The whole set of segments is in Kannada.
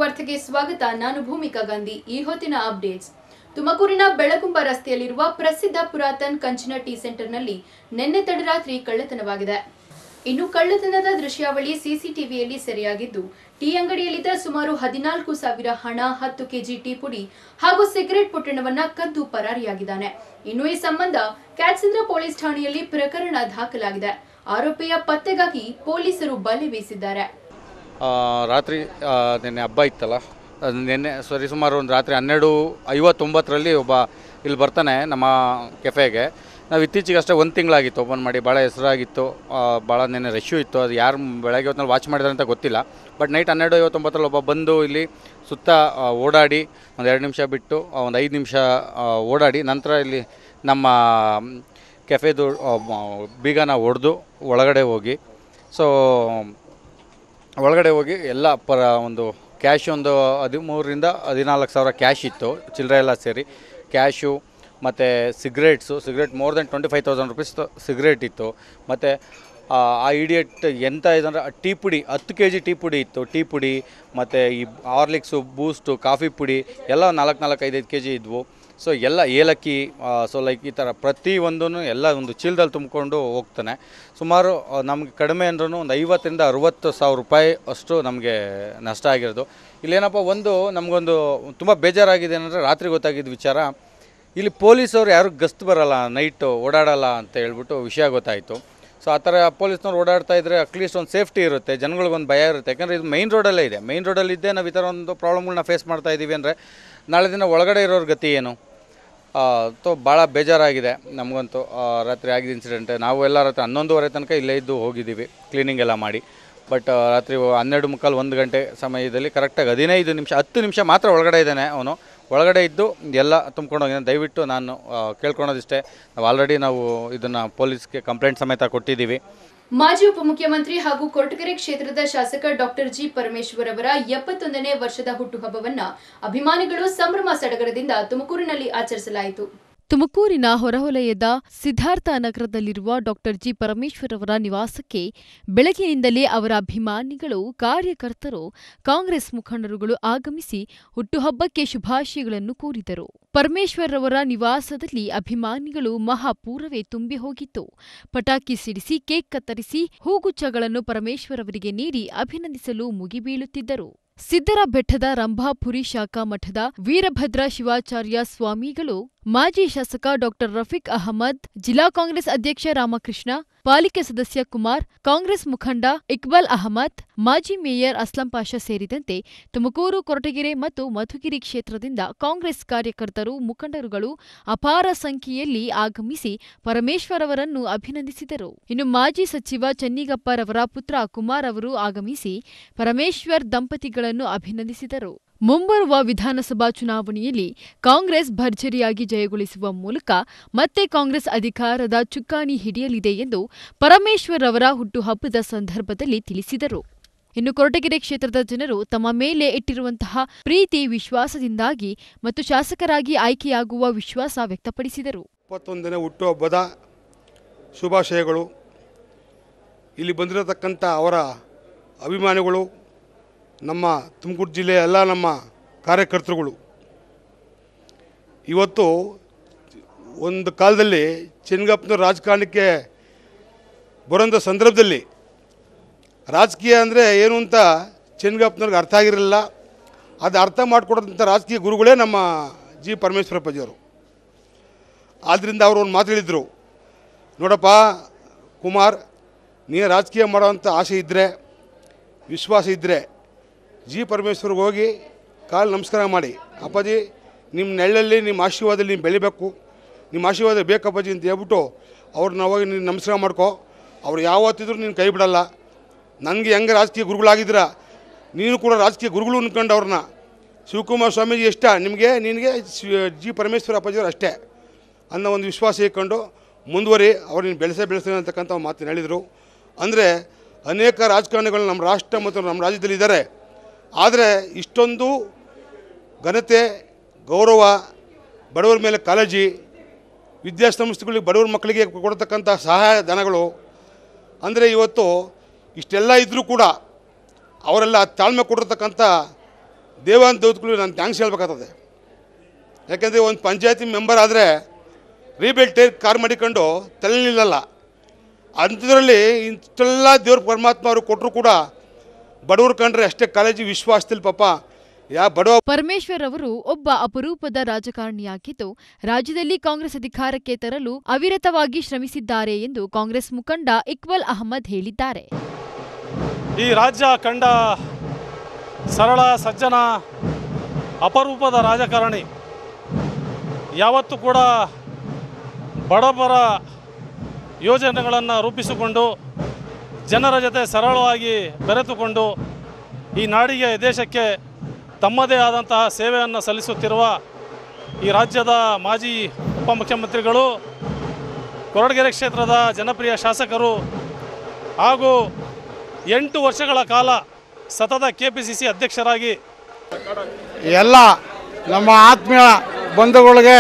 ವಾರ್ತೆಗೆ ಸ್ವಾಗತ ನಾನು ಭೂಮಿಕಾ ಗಾಂಧಿ ಈ ಹೊತ್ತಿನ ಅಪ್ಡೇಟ್ಸ್ ತುಮಕೂರಿನ ಬೆಳಗುಂಬ ರಸ್ತೆಯಲ್ಲಿರುವ ಪ್ರಸಿದ್ಧ ಪುರಾತನ್ ಕಂಚಿನ ಟೀ ಸೆಂಟರ್ನಲ್ಲಿ ನಿನ್ನೆ ತಡರಾತ್ರಿ ಕಳ್ಳತನವಾಗಿದೆ ಇನ್ನು ಕಳ್ಳತನದ ದೃಶ್ಯಾವಳಿ ಸಿಸಿಟಿವಿಯಲ್ಲಿ ಸೆರೆಯಾಗಿದ್ದು ಟೀ ಅಂಗಡಿಯಲ್ಲಿದ್ದ ಸುಮಾರು ಹದಿನಾಲ್ಕು ಸಾವಿರ ಹಣ ಹತ್ತು ಕೆಜಿ ಟೀ ಪುಡಿ ಹಾಗೂ ಸಿಗರೆಟ್ ಪೊಟ್ಟಣವನ್ನ ಕದ್ದು ಪರಾರಿಯಾಗಿದ್ದಾನೆ ಇನ್ನು ಈ ಸಂಬಂಧ ಕ್ಯಾಟ್ಸಂದ್ರ ಪೊಲೀಸ್ ಠಾಣೆಯಲ್ಲಿ ಪ್ರಕರಣ ದಾಖಲಾಗಿದೆ ಆರೋಪಿಯ ಪತ್ತೆಗಾಗಿ ಪೊಲೀಸರು ಬಲೆ ಬೀಸಿದ್ದಾರೆ ಆ, ರಾತ್ರಿ ಆ, ನಿನ್ನೆ ಹಬ್ಬ ಇತ್ತಲ್ಲ ಅದು ನಿನ್ನೆ ಸರಿ ಸುಮಾರು ಒಂದು ರಾತ್ರಿ ಹನ್ನೆರಡು ಐವತ್ತೊಂಬತ್ತರಲ್ಲಿ ಒಬ್ಬ ಇಲ್ಲಿ ಬರ್ತಾನೆ ನಮ್ಮ ಕೆಫೆಗೆ ನಾವು ಇತ್ತೀಚೆಗೆ ಅಷ್ಟೇ ಒಂದು ತಿಂಗಳಾಗಿತ್ತು ಓಪನ್ ಮಾಡಿ ಭಾಳ ಹೆಸರಾಗಿತ್ತು ಆ, ಭಾಳ ನಿನ್ನೆ ರಶ್ಶು ಇತ್ತು ಅದು ಯಾರು ಬೆಳಗ್ಗೆ ಹೊತ್ತಿನಲ್ಲಿ ವಾಚ್ ಮಾಡಿದಾರೆ ಅಂತ ಗೊತ್ತಿಲ್ಲ ಬಟ್ ನೈಟ್ ಹನ್ನೆರಡು ಐವತ್ತೊಂಬತ್ತರಲ್ಲಿ ಒಬ್ಬ ಬಂದು ಇಲ್ಲಿ ಸುತ್ತ ಆ, ಓಡಾಡಿ ಒಂದು ಎರಡು ನಿಮಿಷ ಬಿಟ್ಟು ಒಂದು ಐದು ನಿಮಿಷ ಆ, ಓಡಾಡಿ ನಂತರ ಇಲ್ಲಿ ನಮ್ಮ ಕೆಫೆದು ಆ, ಮ- ಬೀಗನ ಹೊಡೆದು ಒಳಗಡೆ ಹೋಗಿ ಸೊ ಒಳಗಡೆ ಹೋಗಿ ಎಲ್ಲ ಪರ ಒಂದು ಕ್ಯಾಶ್ ಒಂದು ಹದಿಮೂರರಿಂದ ಹದಿನಾಲ್ಕು ಸಾವಿರ ಕ್ಯಾಶ್ ಇತ್ತು ಚಿಲ್ಲರೆ ಎಲ್ಲ ಸೇರಿ ಕ್ಯಾಶು ಮತ್ತು cigarettes cigarette more than twenty five thousand rupees cigarette ಇತ್ತು ಮತ್ತು ಆ ಇಡಿಯಟ್ ಎಂತ ಇದಂದ್ರೆ ಟೀ ಪುಡಿ ಹತ್ತು ಕೆ ಜಿ ಟೀ ಪುಡಿ ಇತ್ತು ಟೀ ಪುಡಿ ಮತ್ತು ಈ ಹಾರ್ಲಿಕ್ಸು ಬೂಸ್ಟು ಕಾಫಿ ಪುಡಿ ಎಲ್ಲ ನಾಲ್ಕು ನಾಲ್ಕು ಐದೈದು ಕೆ ಜಿ ಇದ್ವು ಸೊ ಎಲ್ಲ ಏಲಕ್ಕಿ ಸೊ ಲೈಕ್ ಈ ಥರ ಪ್ರತಿಯೊಂದೂ ಎಲ್ಲ ಒಂದು ಚೀಲದಲ್ಲಿ ತುಂಬಿಕೊಂಡು ಹೋಗ್ತಾನೆ ಸುಮಾರು ಆ, ನಮ್ಗೆ ಕಡಿಮೆ ಅಂದ್ರೂ ಒಂದು ಐವತ್ತರಿಂದ ಅರುವತ್ತು ಸಾವಿರ ರೂಪಾಯಿ ಅಷ್ಟು ನಮಗೆ ನಷ್ಟ ಆಗಿರೋದು ಇಲ್ಲೇನಪ್ಪ ಒಂದು ನಮಗೊಂದು ತುಂಬ ಬೇಜಾರಾಗಿದೆ ಅಂದರೆ ರಾತ್ರಿ ಗೊತ್ತಾಗಿದ್ದ ವಿಚಾರ ಇಲ್ಲಿ ಪೊಲೀಸವ್ರು ಯಾರು ಗಸ್ತ್ ಬರಲ್ಲ ನೈಟು ಓಡಾಡಲ್ಲ ಅಂತ ಹೇಳ್ಬಿಟ್ಟು ವಿಷಯ ಗೊತ್ತಾಯಿತು ಸೊ ಆ ಥರ ಪೊಲೀಸ್ನವ್ರು ಓಡಾಡ್ತಾ ಇದ್ದರೆ ಅಟ್ಲೀಸ್ಟ್ ಒಂದು ಸೇಫ್ಟಿ ಇರುತ್ತೆ ಜನಗಳಿಗೊಂದು ಭಯ ಇರುತ್ತೆ ಯಾಕಂದರೆ ಇದು ಮೈನ್ ರೋಡಲ್ಲೇ ಇದೆ ಮೈನ್ ರೋಡಲ್ಲಿದ್ದೇ ನಾವು ಈ ಥರ ಒಂದು ಪ್ರಾಬ್ಲಮ್ಗಳನ್ನ ಫೇಸ್ ಮಾಡ್ತಾ ಇದ್ದೀವಿ ಅಂದರೆ ನಾಳೆ ದಿನ ಒಳಗಡೆ ಇರೋರ ಗತಿ ಏನು ತೋ ಭಾಳ ಬೇಜಾರಾಗಿದೆ ನಮಗಂತೂ ಆ, ರಾತ್ರಿ ಆಗಿದ್ದ ಇನ್ಸಿಡೆಂಟ್ ನಾವು ಎಲ್ಲ ರಾತ್ರಿ ಹನ್ನೊಂದುವರೆ ತನಕ ಇಲ್ಲೇ ಇದ್ದು ಹೋಗಿದ್ದೀವಿ ಕ್ಲೀನಿಂಗ್ ಎಲ್ಲ ಮಾಡಿ ಬಟ್ ರಾತ್ರಿ ಹನ್ನೆರಡು ಮುಕ್ಕಾಲು ಒಂದು ಗಂಟೆ ಸಮಯದಲ್ಲಿ ಕರೆಕ್ಟಾಗಿ ಹದಿನೈದು ನಿಮಿಷ ಹತ್ತು ನಿಮಿಷ ಮಾತ್ರ ಒಳಗಡೆ ಇದ್ದಾನೆ ಅವನು ಒಳಗಡೆ ಇದ್ದು ಎಲ್ಲ ತುಂಬ್ಕೊಂಡು ಹೋಗಿದ್ದಾನೆ ದಯವಿಟ್ಟು ನಾನು ಆ, ಕೇಳ್ಕೊಳೋದಿಷ್ಟೇ ನಾವು ಆಲ್ರೆಡಿ ನಾವು ಇದನ್ನು ಪೊಲೀಸ್ಗೆ ಕಂಪ್ಲೇಂಟ್ ಸಮೇತ ಕೊಟ್ಟಿದ್ದೀವಿ ಮಾಜಿ ಉಪಮುಖ್ಯಮಂತ್ರಿ ಹಾಗೂ ಕೊರಟಗೆರೆ ಕ್ಷೇತ್ರದ ಶಾಸಕ ಡಾಕ್ಟರ್ ಜಿ ಪರಮೇಶ್ವರ್ ಅವರ ಎಪ್ಪತ್ತೊಂದನೇ ವರ್ಷದ ಹುಟ್ಟುಹಬ್ಬವನ್ನ ಅಭಿಮಾನಿಗಳು ಸಂಭ್ರಮ ಸಡಗರದಿಂದ ತುಮಕೂರಿನಲ್ಲಿ ಆಚರಿಸಲಾಯಿತು ತುಮಕೂರಿನ ಹೊರವಲಯದ ಸಿದ್ಧಾರ್ಥ ನಗರದಲ್ಲಿರುವ ಡಾಕ್ಟರ್ ಜಿ ಪರಮೇಶ್ವರ್ ಅವರ ನಿವಾಸಕ್ಕೆ ಬೆಳಗಿನಿಂದಲೇ ಅವರ ಅಭಿಮಾನಿಗಳು ಕಾರ್ಯಕರ್ತರು ಕಾಂಗ್ರೆಸ್ ಮುಖಂಡರುಗಳು ಆಗಮಿಸಿ ಹುಟ್ಟುಹಬ್ಬಕ್ಕೆ ಶುಭಾಶಯಗಳನ್ನು ಕೋರಿದರು ಪರಮೇಶ್ವರ್ ಅವರ ನಿವಾಸದಲ್ಲಿ ಅಭಿಮಾನಿಗಳು ಮಹಾಪೂರವೇ ತುಂಬಿ ಹೋಗಿತ್ತು ಪಟಾಕಿ ಸಿಡಿಸಿ ಕೇಕ್ ಕತ್ತರಿಸಿ ಹೂಗುಚ್ಛಗಳನ್ನು ಪರಮೇಶ್ವರ್ ಅವರಿಗೆ ನೀಡಿ ಅಭಿನಂದಿಸಲು ಮುಗಿಬೀಳುತ್ತಿದ್ದರು ಸಿದ್ದರ ಬೆಟ್ಟದ ರಂಭಾಪುರಿ ಶಾಖಾ ಮಠದ ವೀರಭದ್ರ ಶಿವಾಚಾರ್ಯ ಸ್ವಾಮಿಗಳು ಮಾಜಿ ಶಾಸಕ ಡಾಕ್ಟರ್ ರಫೀಕ್ ಅಹಮದ್ ಜಿಲ್ಲಾ ಕಾಂಗ್ರೆಸ್ ಅಧ್ಯಕ್ಷ ರಾಮಕೃಷ್ಣ ಪಾಲಿಕೆ ಸದಸ್ಯ ಕುಮಾರ್ ಕಾಂಗ್ರೆಸ್ ಮುಖಂಡ ಇಕ್ಬಾಲ್ ಅಹಮದ್ ಮಾಜಿ ಮೇಯರ್ ಅಸ್ಲಂ ಪಾಷಾ ಸೇರಿದಂತೆ ತುಮಕೂರು ಕೊರಟಗೆರೆ ಮತ್ತು ಮಧುಗಿರಿ ಕ್ಷೇತ್ರದಿಂದ ಕಾಂಗ್ರೆಸ್ ಕಾರ್ಯಕರ್ತರು ಮುಖಂಡರುಗಳು ಅಪಾರ ಸಂಖ್ಯೆಯಲ್ಲಿ ಆಗಮಿಸಿ ಪರಮೇಶ್ವರ್ ಅವರನ್ನು ಅಭಿನಂದಿಸಿದರು ಇನ್ನು ಮಾಜಿ ಸಚಿವ ಚೆನ್ನಿಗಪ್ಪರವರ ಪುತ್ರ ಕುಮಾರ್ ಅವರು ಆಗಮಿಸಿ ಪರಮೇಶ್ವರ್ ದಂಪತಿಗಳನ್ನು ಅಭಿನಂದಿಸಿದರು ಮುಂಬರುವ ವಿಧಾನಸಭಾ ಚುನಾವಣೆಯಲ್ಲಿ ಕಾಂಗ್ರೆಸ್ ಭರ್ಜರಿಯಾಗಿ ಜಯಗೊಳಿಸುವ ಮೂಲಕ ಮತ್ತೆ ಕಾಂಗ್ರೆಸ್ ಅಧಿಕಾರದ ಚುಕ್ಕಾಣಿ ಹಿಡಿಯಲಿದೆ ಎಂದು ಪರಮೇಶ್ವರ್ ಅವರ ಹುಟ್ಟುಹಬ್ಬದ ಸಂದರ್ಭದಲ್ಲಿ ತಿಳಿಸಿದರು ಇನ್ನು ಕೊರಟಗೆರೆ ಕ್ಷೇತ್ರದ ಜನರು ತಮ್ಮ ಮೇಲೆ ಇಟ್ಟಿರುವಂತಹ ಪ್ರೀತಿ ವಿಶ್ವಾಸದಿಂದಾಗಿ ಮತ್ತು ಶಾಸಕರಾಗಿ ಆಯ್ಕೆಯಾಗುವ ವಿಶ್ವಾಸ ವ್ಯಕ್ತಪಡಿಸಿದರು ಇಪ್ಪತ್ತೊಂದನೇ ಹುಟ್ಟುಹಬ್ಬದ ಶುಭಾಶಯಗಳು ಇಲ್ಲಿ ಬಂದಿರತಕ್ಕಂಥ ಅವರ ಅಭಿಮಾನಿಗಳು ನಮ್ಮ ತುಮಕೂರು ಜಿಲ್ಲೆಯ ಎಲ್ಲ ನಮ್ಮ ಕಾರ್ಯಕರ್ತರುಗಳು ಇವತ್ತು ಒಂದು ಕಾಲದಲ್ಲಿ ಚೆನ್ನಗಪ್ಪನ ರಾಜಕಾರಣಕ್ಕೆ ಬರೋಂಥ ಸಂದರ್ಭದಲ್ಲಿ ರಾಜಕೀಯ ಅಂದರೆ ಏನು ಅಂತ ಚೆನ್ನಗಪ್ಪನವ್ರಿಗೆ ಅರ್ಥ ಆಗಿರಲಿಲ್ಲ ಅದು ಅರ್ಥ ಮಾಡಿಕೊಡೋಂಥ ರಾಜಕೀಯ ಗುರುಗಳೇ ನಮ್ಮ ಜಿ ಪರಮೇಶ್ವರಪ್ಪಜಿಯವರು ಆದ್ದರಿಂದ ಅವರು ಒಂದು ಮಾತು ಹೇಳಿದರು ನೋಡಪ್ಪ ಕುಮಾರ್ ನೀ ರಾಜಕೀಯ ಮಾಡೋವಂಥ ಆಸೆ ಇದ್ದರೆ ವಿಶ್ವಾಸ ಇದ್ದರೆ ಜಿ ಪರಮೇಶ್ವರ್ಗೆ ಹೋಗಿ ಕಾಲು ನಮಸ್ಕಾರ ಮಾಡಿ ಅಪ್ಪಾಜಿ ನಿಮ್ಮ ನೆಳ್ಳಲ್ಲಿ ನಿಮ್ಮ ಆಶೀರ್ವಾದದಲ್ಲಿ ನೀವು ಬೆಳಿಬೇಕು ನಿಮ್ಮ ಆಶೀರ್ವಾದ ಬೇಕಪ್ಪಾಜಿ ಅಂತ ಹೇಳ್ಬಿಟ್ಟು ಅವ್ರನ್ನ ಹೋಗಿ ನೀನು ನಮಸ್ಕಾರ ಮಾಡ್ಕೊ ಅವ್ರು ಯಾವತ್ತಿದ್ರೂ ನೀನು ಕೈ ಬಿಡಲ್ಲ ನನಗೆ ಹೆಂಗೆ ರಾಜಕೀಯ ಗುರುಗಳಾಗಿದ್ದೀರ ನೀನು ಕೂಡ ರಾಜಕೀಯ ಗುರುಗಳು ಅನ್ಕೊಂಡು ಅವ್ರನ್ನ ಶಿವಕುಮಾರ ಸ್ವಾಮೀಜಿ ಇಷ್ಟ ನಿಮಗೆ ನಿನಗೆ ಶಿ- ಜಿ ಪರಮೇಶ್ವರ ಅಪ್ಪಾಜಿಯವರು ಅಷ್ಟೇ ಅನ್ನೋ ಒಂದು ವಿಶ್ವಾಸ ಇಟ್ಕೊಂಡು ಮುಂದುವರಿ ಅವ್ರನ್ನ ಬೆಳೆಸೇ ಬೆಳೆಸ್ತಾರೆ ಅಂತಕ್ಕಂಥ ಒಂದು ಮಾತನ್ನು ಹೇಳಿದರು ಅಂದರೆ ಅನೇಕ ರಾಜಕಾರಣಿಗಳು ನಮ್ಮ ರಾಷ್ಟ್ರ ಮತ್ತು ನಮ್ಮ ರಾಜ್ಯದಲ್ಲಿ ಇದ್ದಾರೆ ಆದರೆ ಇಷ್ಟೊಂದು ಘನತೆ ಗೌರವ ಬಡವರ ಮೇಲೆ ಕಾಳಜಿ ವಿದ್ಯಾಸಂಸ್ಥೆಗಳಿಗೆ ಬಡವರ ಮಕ್ಕಳಿಗೆ ಕೊಡತಕ್ಕಂಥ ಸಹಾಯ ಧನಗಳು ಅಂದರೆ ಇವತ್ತು ಇಷ್ಟೆಲ್ಲ ಇದ್ದರೂ ಕೂಡ ಅವರೆಲ್ಲ ತಾಳ್ಮೆ ಕೊಡಿರ್ತಕ್ಕಂಥ ದೇವಾನ್ ದೌತ್ಗಳು ನಾನು ಥ್ಯಾಂಕ್ಸ್ ಹೇಳ್ಬೇಕಾಗ್ತದೆ ಯಾಕೆಂದರೆ ಒಂದು ಪಂಚಾಯತಿ ಮೆಂಬರ್ ಆದರೆ ರೀಬೇಲ್ ಟೇರ್ ಕಾರ್ ಮಾಡಿಕೊಂಡು ತಲೆ ನಿಲ್ಲಲ್ಲ ಅಂಥದ್ರಲ್ಲಿ ಇಷ್ಟೆಲ್ಲ ದೇವ್ರ ಪರಮಾತ್ಮ ಅವರು ಕೊಟ್ಟರು ಕೂಡ ಬಡವ್ರು ಕಂಡ್ರೆ ಅಷ್ಟೇ ಕಾಲೇಜು ವಿಶ್ವಾಸದಲ್ಲಿ ಪಾಪ ಯಾ ಬಡವ ಪರಮೇಶ್ವರ್ ಅವರು ಒಬ್ಬ ಅಪರೂಪದ ರಾಜಕಾರಣಿಯಾಗಿದ್ದು ರಾಜ್ಯದಲ್ಲಿ ಕಾಂಗ್ರೆಸ್ ಅಧಿಕಾರಕ್ಕೆ ತರಲು ಅವಿರತವಾಗಿ ಶ್ರಮಿಸಿದ್ದಾರೆ ಎಂದು ಕಾಂಗ್ರೆಸ್ ಮುಖಂಡ ಇಕ್ಬಲ್ ಅಹಮದ್ ಹೇಳಿದ್ದಾರೆ ಈ ರಾಜ್ಯ ಕಂಡ ಸರಳ ಸಜ್ಜನ ಅಪರೂಪದ ರಾಜಕಾರಣಿ ಯಾವತ್ತೂ ಕೂಡ ಬಡಬರ ಯೋಜನೆಗಳನ್ನು ರೂಪಿಸಿಕೊಂಡು ಜನರ ಜೊತೆ ಸರಳವಾಗಿ ಬೆರೆತುಕೊಂಡು ಈ ನಾಡಿಗೆ ದೇಶಕ್ಕೆ ತಮ್ಮದೇ ಆದಂತಹ ಸೇವೆಯನ್ನು ಸಲ್ಲಿಸುತ್ತಿರುವ ಈ ರಾಜ್ಯದ ಮಾಜಿ ಉಪಮುಖ್ಯಮಂತ್ರಿಗಳು ಕೊರಟಗೆರೆ ಕ್ಷೇತ್ರದ ಜನಪ್ರಿಯ ಶಾಸಕರು ಹಾಗೂ ಎಂಟು ವರ್ಷಗಳ ಕಾಲ ಸತತ ಕೆ ಪಿ ಸಿ ಸಿ ಅಧ್ಯಕ್ಷರಾಗಿ ಎಲ್ಲ ನಮ್ಮ ಆತ್ಮೀಯ ಬಂಧುಗಳಿಗೆ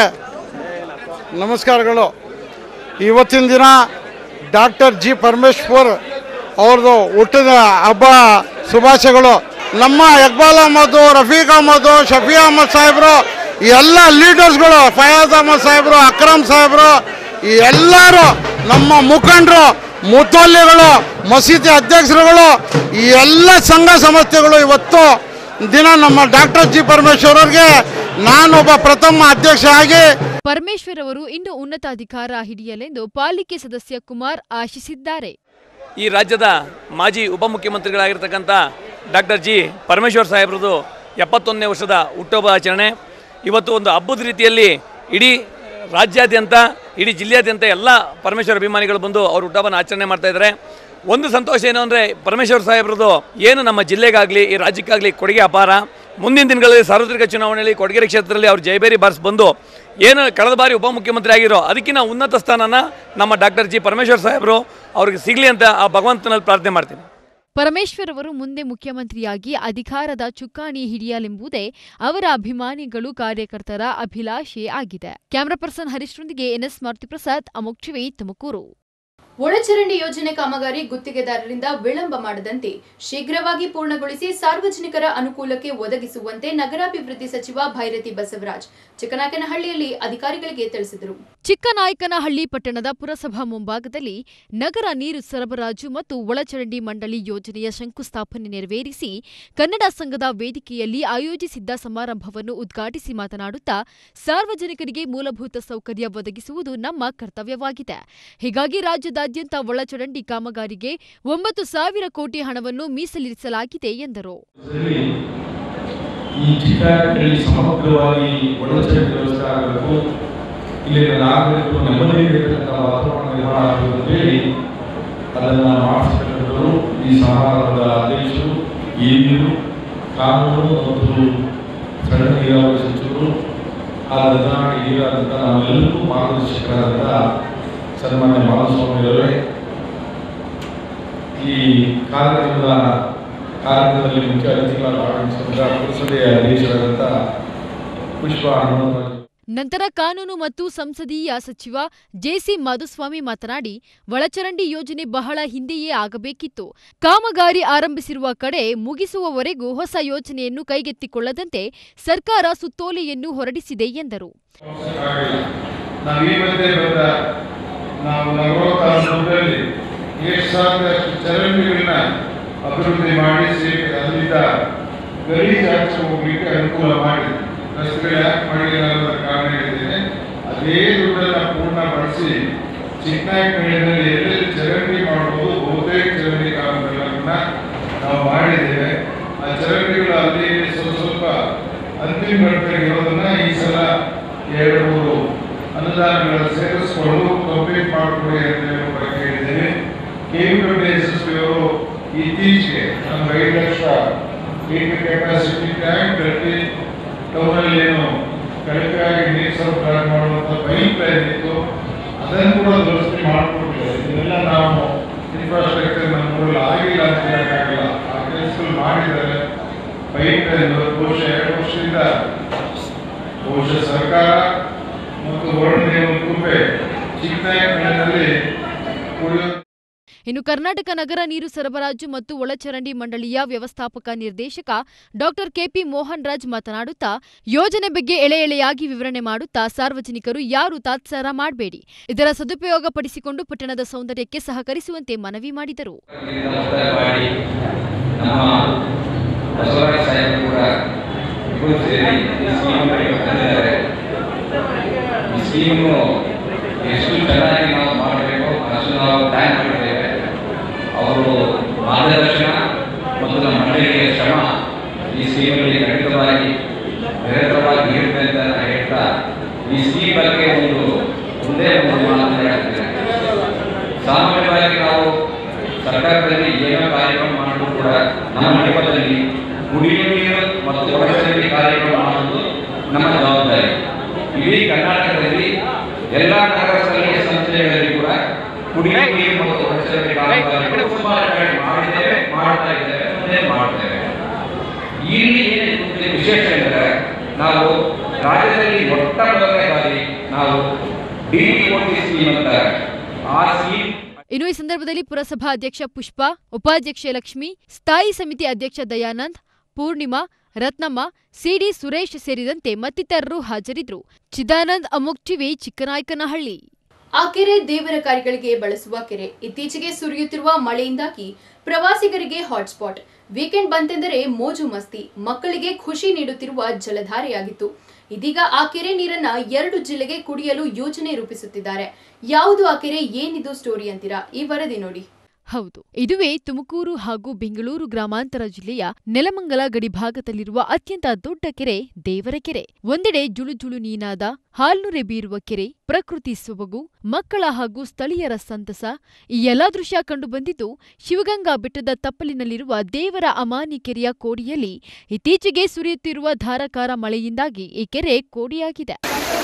ನಮಸ್ಕಾರಗಳು ಇವತ್ತಿನ ದಿನ ಡಾಕ್ಟರ್ ಜಿ ಪರಮೇಶ್ವರ್ ಅವ್ರದ್ದು ಹುಟ್ಟಿದ ಹಬ್ಬ ಶುಭಾಶಯಗಳು ನಮ್ಮ ಇಕ್ಬಾಲ್ ಅಹಮದ್ ರಫೀಕ್ ಅಹಮದ್ ಶಫಿ ಅಹಮದ್ ಸಾಹೇಬರು ಈ ಎಲ್ಲ ಲೀಡರ್ಸ್ಗಳು ಫಯಾಜ್ ಅಹಮದ್ ಸಾಹೇಬರು ಅಕ್ರಮ್ ಸಾಹೇಬರು ಈ ಎಲ್ಲರೂ ನಮ್ಮ ಮುಖಂಡರು ಮುತೋಲ್ಲಿಗಳು ಮಸೀದಿ ಅಧ್ಯಕ್ಷರುಗಳು ಈ ಎಲ್ಲ ಸಂಘ ಸಂಸ್ಥೆಗಳು ಇವತ್ತು ದಿನ ನಮ್ಮ ಡಾಕ್ಟರ್ ಜಿ ಪರಮೇಶ್ವರ್ ಅವ್ರಿಗೆ ನಾನೊಬ್ಬ ಪ್ರಥಮ ಅಧ್ಯಕ್ಷ ಆಗಿ ಪರಮೇಶ್ವರ್ ಅವರು ಇನ್ನು ಉನ್ನತ ಅಧಿಕಾರ ಹಿಡಿಯಲೆಂದು ಪಾಲಿಕೆ ಸದಸ್ಯ ಕುಮಾರ್ ಆಶಿಸಿದ್ದಾರೆ ಈ ರಾಜ್ಯದ ಮಾಜಿ ಉಪಮುಖ್ಯಮಂತ್ರಿಗಳಾಗಿರ್ತಕ್ಕಂಥ ಡಾಕ್ಟರ್ ಜಿ ಪರಮೇಶ್ವರ್ ಸಾಹೇಬ್ರದ್ದು ಎಪ್ಪತ್ತೊಂದನೇ ವರ್ಷದ ಹುಟ್ಟುಹಬ್ಬ ಆಚರಣೆ ಇವತ್ತು ಒಂದು ಹಬ್ಬದ ರೀತಿಯಲ್ಲಿ ಇಡೀ ರಾಜ್ಯಾದ್ಯಂತ ಇಡೀ ಜಿಲ್ಲೆಯಾದ್ಯಂತ ಎಲ್ಲ ಪರಮೇಶ್ವರ್ ಅಭಿಮಾನಿಗಳು ಬಂದು ಅವ್ರ ಹುಟ್ಟುಹಬ್ಬನ ಆಚರಣೆ ಮಾಡ್ತಾ ಇದ್ದಾರೆ ಒಂದು ಸಂತೋಷ ಏನು ಅಂದರೆ ಪರಮೇಶ್ವರ್ ಸಾಹೇಬ್ರದ್ದು ಏನು ನಮ್ಮ ಜಿಲ್ಲೆಗಾಗಲಿ ಈ ರಾಜ್ಯಕ್ಕಾಗಲಿ ಕೊಡುಗೆ ಅಪಾರ ಮುಂದಿನ ದಿನಗಳಲ್ಲಿ ಸಾರ್ವತ್ರಿಕ ಚುನಾವಣೆಯಲ್ಲಿ ಕೊಡಗೆರೆ ಕ್ಷೇತ್ರದಲ್ಲಿ ಅವ್ರು ಜಯಬೇರಿ ಬಾರಿಸಿ ಬಂದು ಏನು ಕಳೆದ ಬಾರಿ ಉಪಮುಖ್ಯಮಂತ್ರಿ ಆಗಿರೋ ಅದಕ್ಕಿಂತ ಉನ್ನತ ಸ್ಥಾನನ ನಮ್ಮ ಡಾಕ್ಟರ್ ಜಿ ಪರಮೇಶ್ವರ್ ಸಾಹೇಬರು ಅವ್ರಿಗೆ ಸಿಗಲಿ ಅಂತ ಆ ಭಗವಂತನಲ್ಲಿ ಪ್ರಾರ್ಥನೆ ಮಾಡ್ತೀನಿ ಪರಮೇಶ್ವರ್ ಅವರು ಮುಂದೆ ಮುಖ್ಯಮಂತ್ರಿಯಾಗಿ ಅಧಿಕಾರದ ಚುಕ್ಕಾಣಿ ಹಿಡಿಯಲೆಂಬುದೇ ಅವರ ಅಭಿಮಾನಿಗಳು ಕಾರ್ಯಕರ್ತರ ಅಭಿಲಾಷೆ ಆಗಿದೆ ಕ್ಯಾಮರಾ ಪರ್ಸನ್ ಹರೀಶ್ರೊಂದಿಗೆ ಎನ್ಎಸ್ ಮಾರುತಿಪ್ರಸಾದ್ ಅಮೋಕ್ ಟಿವಿ ತುಮಕೂರು ಒಳಚರಂಡಿ ಯೋಜನೆ ಕಾಮಗಾರಿ ಗುತ್ತಿಗೆದಾರರಿಂದ ವಿಳಂಬ ಮಾಡದಂತೆ ಶೀಘ್ರವಾಗಿ ಪೂರ್ಣಗೊಳಿಸಿ ಸಾರ್ವಜನಿಕರ ಅನುಕೂಲಕ್ಕೆ ಒದಗಿಸುವಂತೆ ನಗರಾಭಿವೃದ್ಧಿ ಸಚಿವ ಭೈರತಿ ಬಸವರಾಜ್ ಚಿಕ್ಕನಾಯಕನಹಳ್ಳಿಯಲ್ಲಿ ಅಧಿಕಾರಿಗಳಿಗೆ ತಿಳಿಸಿದರು ಚಿಕ್ಕನಾಯಕನಹಳ್ಳಿ ಪಟ್ಟಣದ ಪುರಸಭಾ ಮುಂಭಾಗದಲ್ಲಿ ನಗರ ನೀರು ಸರಬರಾಜು ಮತ್ತು ಒಳಚರಂಡಿ ಮಂಡಳಿ ಯೋಜನೆಯ ಶಂಕುಸ್ಥಾಪನೆ ನೆರವೇರಿಸಿ ಕನ್ನಡ ಸಂಘದ ವೇದಿಕೆಯಲ್ಲಿ ಆಯೋಜಿಸಿದ್ದ ಸಮಾರಂಭವನ್ನು ಉದ್ಘಾಟಿಸಿ ಮಾತನಾಡುತ್ತಾ ಸಾರ್ವಜನಿಕರಿಗೆ ಮೂಲಭೂತ ಸೌಕರ್ಯ ಒದಗಿಸುವುದು ನಮ್ಮ ಕರ್ತವ್ಯವಾಗಿದೆ ಹೀಗಾಗಿ ರಾಜ್ಯದಾದ್ಯಂತ ಒಳಚರಂಡಿ ಕಾಮಗಾರಿಗೆ ಒಂಬತ್ತು ಸಾವಿರ ಕೋಟಿ ಹಣವನ್ನು ಮೀಸಲಿರಿಸಲಾಗಿದೆ ಎಂದರು ಇದರಲ್ಲಿ ಈ ಚಿಕ್ಕಹಳ್ಳಿ ಸಮಗ್ರವಾಗಿ ಒಳಚರಂಡಿ ವ್ಯವಸ್ಥೆ ಆಗಬೇಕು ಇಲ್ಲಿನ ನಾಗರಿಕರು ನೆಮ್ಮದಿ ಇರತಕ್ಕಂಥ ವಾತಾವರಣ ನಿರ್ಮಾಣ ಆಗಬೇಕು ಅಂತ ಹೇಳಿ ಅದನ್ನು ಮಾಡಿಸ್ತಕ್ಕಂಥವರು ಈ ಸಮಾರಂಭದ ಅಧ್ಯಕ್ಷರು ಈ ನೀರು ಕಾನೂನು ಮತ್ತು ಸಣ್ಣ ನೀರಾವರಿ ಸಚಿವರು ಆದಂಥ ಹಿರಿಯರಾದಂಥ ನಾವೆಲ್ಲರಿಗೂ ಮಾರ್ಗದರ್ಶಕರಾದಂಥ ಸನ್ಮಾನ್ಯ ಮಾಧುಸ್ವಾಮಿಯವರೇ ಈ ಕಾರ್ಯಕ್ರಮದ ಕಾರ್ಯಕ್ರಮದಲ್ಲಿ ಮುಖ್ಯ ಅತಿಥಿಗಳಾಗಿ ಆಗಮಿಸಿದ ಪುರಸಭೆಯ ಅಧ್ಯಕ್ಷರಾದಂಥ ಪುಷ್ಪ ಹನುಮಂತರಾಜು ನಂತರ ಕಾನೂನು ಮತ್ತು ಸಂಸದೀಯ ಸಚಿವ ಜೆಸಿ ಮಾಧುಸ್ವಾಮಿ ಮಾತನಾಡಿ ಒಳಚರಂಡಿ ಯೋಜನೆ ಬಹಳ ಹಿಂದೆಯೇ ಆಗಬೇಕಿತ್ತು ಕಾಮಗಾರಿ ಆರಂಭಿಸಿರುವ ಕಡೆ ಮುಗಿಸುವವರೆಗೂ ಹೊಸ ಯೋಜನೆಯನ್ನು ಕೈಗೆತ್ತಿಕೊಳ್ಳದಂತೆ ಸರ್ಕಾರ ಸುತ್ತೋಲೆಯನ್ನು ಹೊರಡಿಸಿದೆ ಎಂದರು ಆಗಿಲ್ಲ ನಾವು ಈ ಮಧ್ಯೆ ಬಂದ ನಾವು ನಲವತ್ತಾರು ವರ್ಷದಲ್ಲಿ ಎಷ್ಟು ಸಾವಿರ ಚರಂಡಿಗಳನ್ನ ಅಭಿವೃದ್ಧಿ ಮಾಡಿಸಿ ಅಲ್ಲಿಂದ ಗಲೀಜು ಆಚೆ ಹೋಗ್ಲಿಕ್ಕೆ ಅನುಕೂಲ ಮಾಡಿದ್ವಿ ರಸ್ತೆಗಳು ಯಾಕೆ ಮಾಡಿಲ್ಲ ಅನ್ನೋದರ ಕಾರಣ ಹೇಳಿದ್ದೇನೆ ಅದೇ ದುಡ್ಡನ್ನ ಪೂರ್ಣ ಬಳಸಿ ಚಿಕ್ಕನಾಯಕನಹಳ್ಳಿಯಲ್ಲಿ ಎಲ್ಲೆಲ್ಲಿ ಚರಂಡಿ ಮಾಡಬಹುದು ಬಹುತೇಕ ಚರಂಡಿ ಕಾಮಗಾರಿಗಳನ್ನ ನಾವು ಮಾಡಿದ್ದೇವೆ ಆ ಚರಂಡಿಗಳು ಅಲ್ಲಿ ಇಲ್ಲಿ ಸ್ವಲ್ಪ ಸ್ವಲ್ಪ ಅಂತಿಮ ಘಟ್ಟದಲ್ಲಿ ಇರೋದನ್ನ ಈ ಸಲ ಎರಡು ಮೂರು ಅನುದಾನಗಳನ್ನು ಸೇರಿಸಿಕೊಂಡು ಕಂಪ್ಲೀಟ್ ಮಾಡಿಕೊಡಿ ಅಂತ ಹೇಳಿ ಕೂಡ ಕೇಳಿದ್ದೇವೆ ಕೆವಿಪಿ ಯಶಸ್ವಿ ಅವರು ಇತ್ತೀಚೆಗೆ ನಮ್ಗೆ ಐದು ಲಕ್ಷ ಏಕೆ ಕೆಪಾಸಿಟಿ ಟ್ಯಾಂಕ್ ಕಟ್ಟಿ ಟೌನಲ್ಲಿ ಏನು ಕಳಪೆಯಾಗಿ ನೀರು ಸರಬರಾಜು ಮಾಡುವಂಥ ಪೈಪ್ ಲೈನ್ ಇತ್ತು ಅದನ್ನು ಕೂಡ ದುರಸ್ತಿ ಮಾಡಿಕೊಟ್ಟಿದ್ದಾರೆ ಇದೆಲ್ಲ ನಾವು ಇನ್ಫ್ರಾಸ್ಟ್ರಕ್ಚರ್ ನಮ್ಮ ಊರಲ್ಲಿ ಆಗಿಲ್ಲ ಅಂತ ಹೇಳಕ್ಕಾಗಲ್ಲ ಆ ಕೆಲಸಗಳು ಮಾಡಿದ್ದಾರೆ ಪೈಪ್ ಲೈನ್ ಬಹುಶಃ ಎರಡು ವರ್ಷದಿಂದ ಬಹುಶಃ ಸರ್ಕಾರ ಮತ್ತು ವರ್ಣ ಕೃಪೆ ಚಿಕ್ಕನಾಯಕನಲ್ಲಿ ಕುಡಿಯೋ ಇನ್ನು ಕರ್ನಾಟಕ ನಗರ ನೀರು ಸರಬರಾಜು ಮತ್ತು ಒಳಚರಂಡಿ ಮಂಡಳಿಯ ವ್ಯವಸ್ಥಾಪಕ ನಿರ್ದೇಶಕ ಡಾಕ್ಟರ್ ಕೆಪಿ ಮೋಹನ್ ರಾಜ್ ಮಾತನಾಡುತ್ತಾ ಯೋಜನೆ ಬಗ್ಗೆ ಎಳೆ ಎಳೆಯಾಗಿ ವಿವರಣೆ ಮಾಡುತ್ತಾ ಸಾರ್ವಜನಿಕರು ಯಾರು ತಾತ್ಸಾರ ಮಾಡಬೇಡಿ ಇದರ ಸದುಪಯೋಗ ಪಡಿಸಿಕೊಂಡು ಪಟ್ಟಣದ ಸೌಂದರ್ಯಕ್ಕೆ ಸಹಕರಿಸುವಂತೆ ಮನವಿ ಮಾಡಿದರು ಮಾಡಿ ನಮ್ಮ ಬಸವರಾಜ ಸಾಹೇಬರು ಕೂಡ ಇಬ್ಬರು ಸೇರಿ ಈ ಸ್ಕೀಮನ್ನು ತಂದಿದ್ದಾರೆ ಈ ಸ್ಕೀಮನ್ನು ಎಷ್ಟು ಚೆನ್ನಾಗಿ ನಾವು ಮಾಡಬೇಕು ಅಷ್ಟು ನಾವು ಪ್ಲ್ಯಾನ್ ಮಾಡಿದ್ದೇವೆ ಅವರು ಮಾರ್ಗದರ್ಶನ ಮತ್ತು ನಮ್ಮ ಮಂಡಳಿಯ ಶ್ರಮ ಈ ಸ್ಕೀಮಲ್ಲಿ ಖಂಡಿತವಾಗಿ ನಿರಂತರವಾಗಿ ಇರುತ್ತೆ ಅಂತ ನಾನು ಹೇಳ್ತಾ ಈ ಸ್ಕೀಮ್ ಬಗ್ಗೆ ಒಂದು ಒಂದೇ ಒಂದು ಮಾತನ್ನು ಹೇಳ್ತೇನೆ ಸಾಮಾನ್ಯವಾಗಿ ನಾವು ಸರ್ಕಾರದಲ್ಲಿ ಏನೋ ಕಾರ್ಯಕ್ರಮ ಮಾಡಿದ್ರು ಕೂಡ ನಮ್ಮ ಮಣಿಪದಲ್ಲಿ ಕುಡಿಯುವ ನೀರು ಮತ್ತು ಒಳಚರಂಡಿ ಕಾರ್ಯಕ್ರಮ ಮಾಡುವುದು ನಮ್ಮ ಜವಾಬ್ದಾರಿ ಇಡೀ ಕರ್ನಾಟಕದಲ್ಲಿ ಎಲ್ಲ ನಗರ ಸ್ಥಳೀಯ ಸಂಸ್ಥೆಗಳಲ್ಲಿ ಕೂಡ ಕುಡಿಯುವ ನೀರು ಮತ್ತು ಒಳಚರಂಡಿ ಕಾರ್ಯಕ್ರಮ ಸುಮಾರು ಕಡೆ ಮಾಡಿದ್ದೇವೆ ಮಾಡ್ತಾ ಇದ್ದೇವೆ ಮುಂದೆ ಮಾಡ್ತೇವೆ ಇಲ್ಲಿ ಏನಿದೆ ವಿಶೇಷ ಎಂದರೆ ನಾವು ರಾಜ್ಯದಲ್ಲಿ ಮೊಟ್ಟ ಮೊದಲನೇ ಬಾರಿ ನಾವು ಡಿ ಟಿ ಸ್ಕೀಮ್ ಅಂತ ಆ ಸ್ಕೀಮ್ ಇನ್ನು ಈ ಸಂದರ್ಭದಲ್ಲಿ ಪುರಸಭಾ ಅಧ್ಯಕ್ಷ ಪುಷ್ಪ ಉಪಾಧ್ಯಕ್ಷೆ ಲಕ್ಷ್ಮಿ ಸ್ಥಾಯಿ ಸಮಿತಿ ಅಧ್ಯಕ್ಷ ದಯಾನಂದ್ ಪೂರ್ಣಿಮಾ ರತ್ನಮ್ಮ ಸಿಡಿ ಸುರೇಶ್ ಸೇರಿದಂತೆ ಮತ್ತಿತರರು ಹಾಜರಿದ್ದರು ಚಿದಾನಂದ್ ಅಮುಕ್ ಟಿವಿ ಚಿಕ್ಕನಾಯಕನಹಳ್ಳಿ ಆ ಕೆರೆ ದೇವರ ಕಾರ್ಯಗಳಿಗೆ ಬಳಸುವ ಕೆರೆ ಇತ್ತೀಚೆಗೆ ಸುರಿಯುತ್ತಿರುವ ಮಳೆಯಿಂದಾಗಿ ಪ್ರವಾಸಿಗರಿಗೆ ಹಾಟ್ಸ್ಪಾಟ್ ವೀಕೆಂಡ್ ಬಂತೆಂದರೆ ಮೋಜು ಮಸ್ತಿ ಮಕ್ಕಳಿಗೆ ಖುಷಿ ನೀಡುತ್ತಿರುವ ಜಲಧಾರೆಯಾಗಿತ್ತು ಇದೀಗ ಆ ಕೆರೆ ನೀರನ್ನ ಎರಡು ಜಿಲ್ಲೆಗೆ ಕುಡಿಯಲು ಯೋಜನೆ ರೂಪಿಸುತ್ತಿದ್ದಾರೆ ಯಾವುದು ಆ ಕೆರೆ ಏನಿದು ಸ್ಟೋರಿ ಅಂತೀರಾ ಈ ವರದಿ ನೋಡಿ ಹೌದು ಇದುವೇ ತುಮಕೂರು ಹಾಗೂ ಬೆಂಗಳೂರು ಗ್ರಾಮಾಂತರ ಜಿಲ್ಲೆಯ ನೆಲಮಂಗಲ ಗಡಿಭಾಗದಲ್ಲಿರುವ ಅತ್ಯಂತ ದೊಡ್ಡ ಕೆರೆ ದೇವರ ಕೆರೆ ಒಂದೆಡೆ ಜುಳುಜುಳು ನೀನಾದ ಹಾಲ್ನುರೆ ಬೀರುವ ಕೆರೆ ಪ್ರಕೃತಿ ಸೊಬಗು ಮಕ್ಕಳ ಹಾಗೂ ಸ್ಥಳೀಯರ ಸಂತಸ ಈ ಎಲ್ಲಾ ದೃಶ್ಯ ಕಂಡುಬಂದಿದ್ದು ಶಿವಗಂಗಾ ಬೆಟ್ಟದ ತಪ್ಪಲಿನಲ್ಲಿರುವ ದೇವರ ಅಮಾನಿ ಕೆರೆಯ ಕೋಡಿಯಲ್ಲಿ ಇತ್ತೀಚೆಗೆ ಸುರಿಯುತ್ತಿರುವ ಧಾರಾಕಾರ ಮಳೆಯಿಂದಾಗಿ ಈ ಕೆರೆ ಕೋಡಿಯಾಗಿದೆ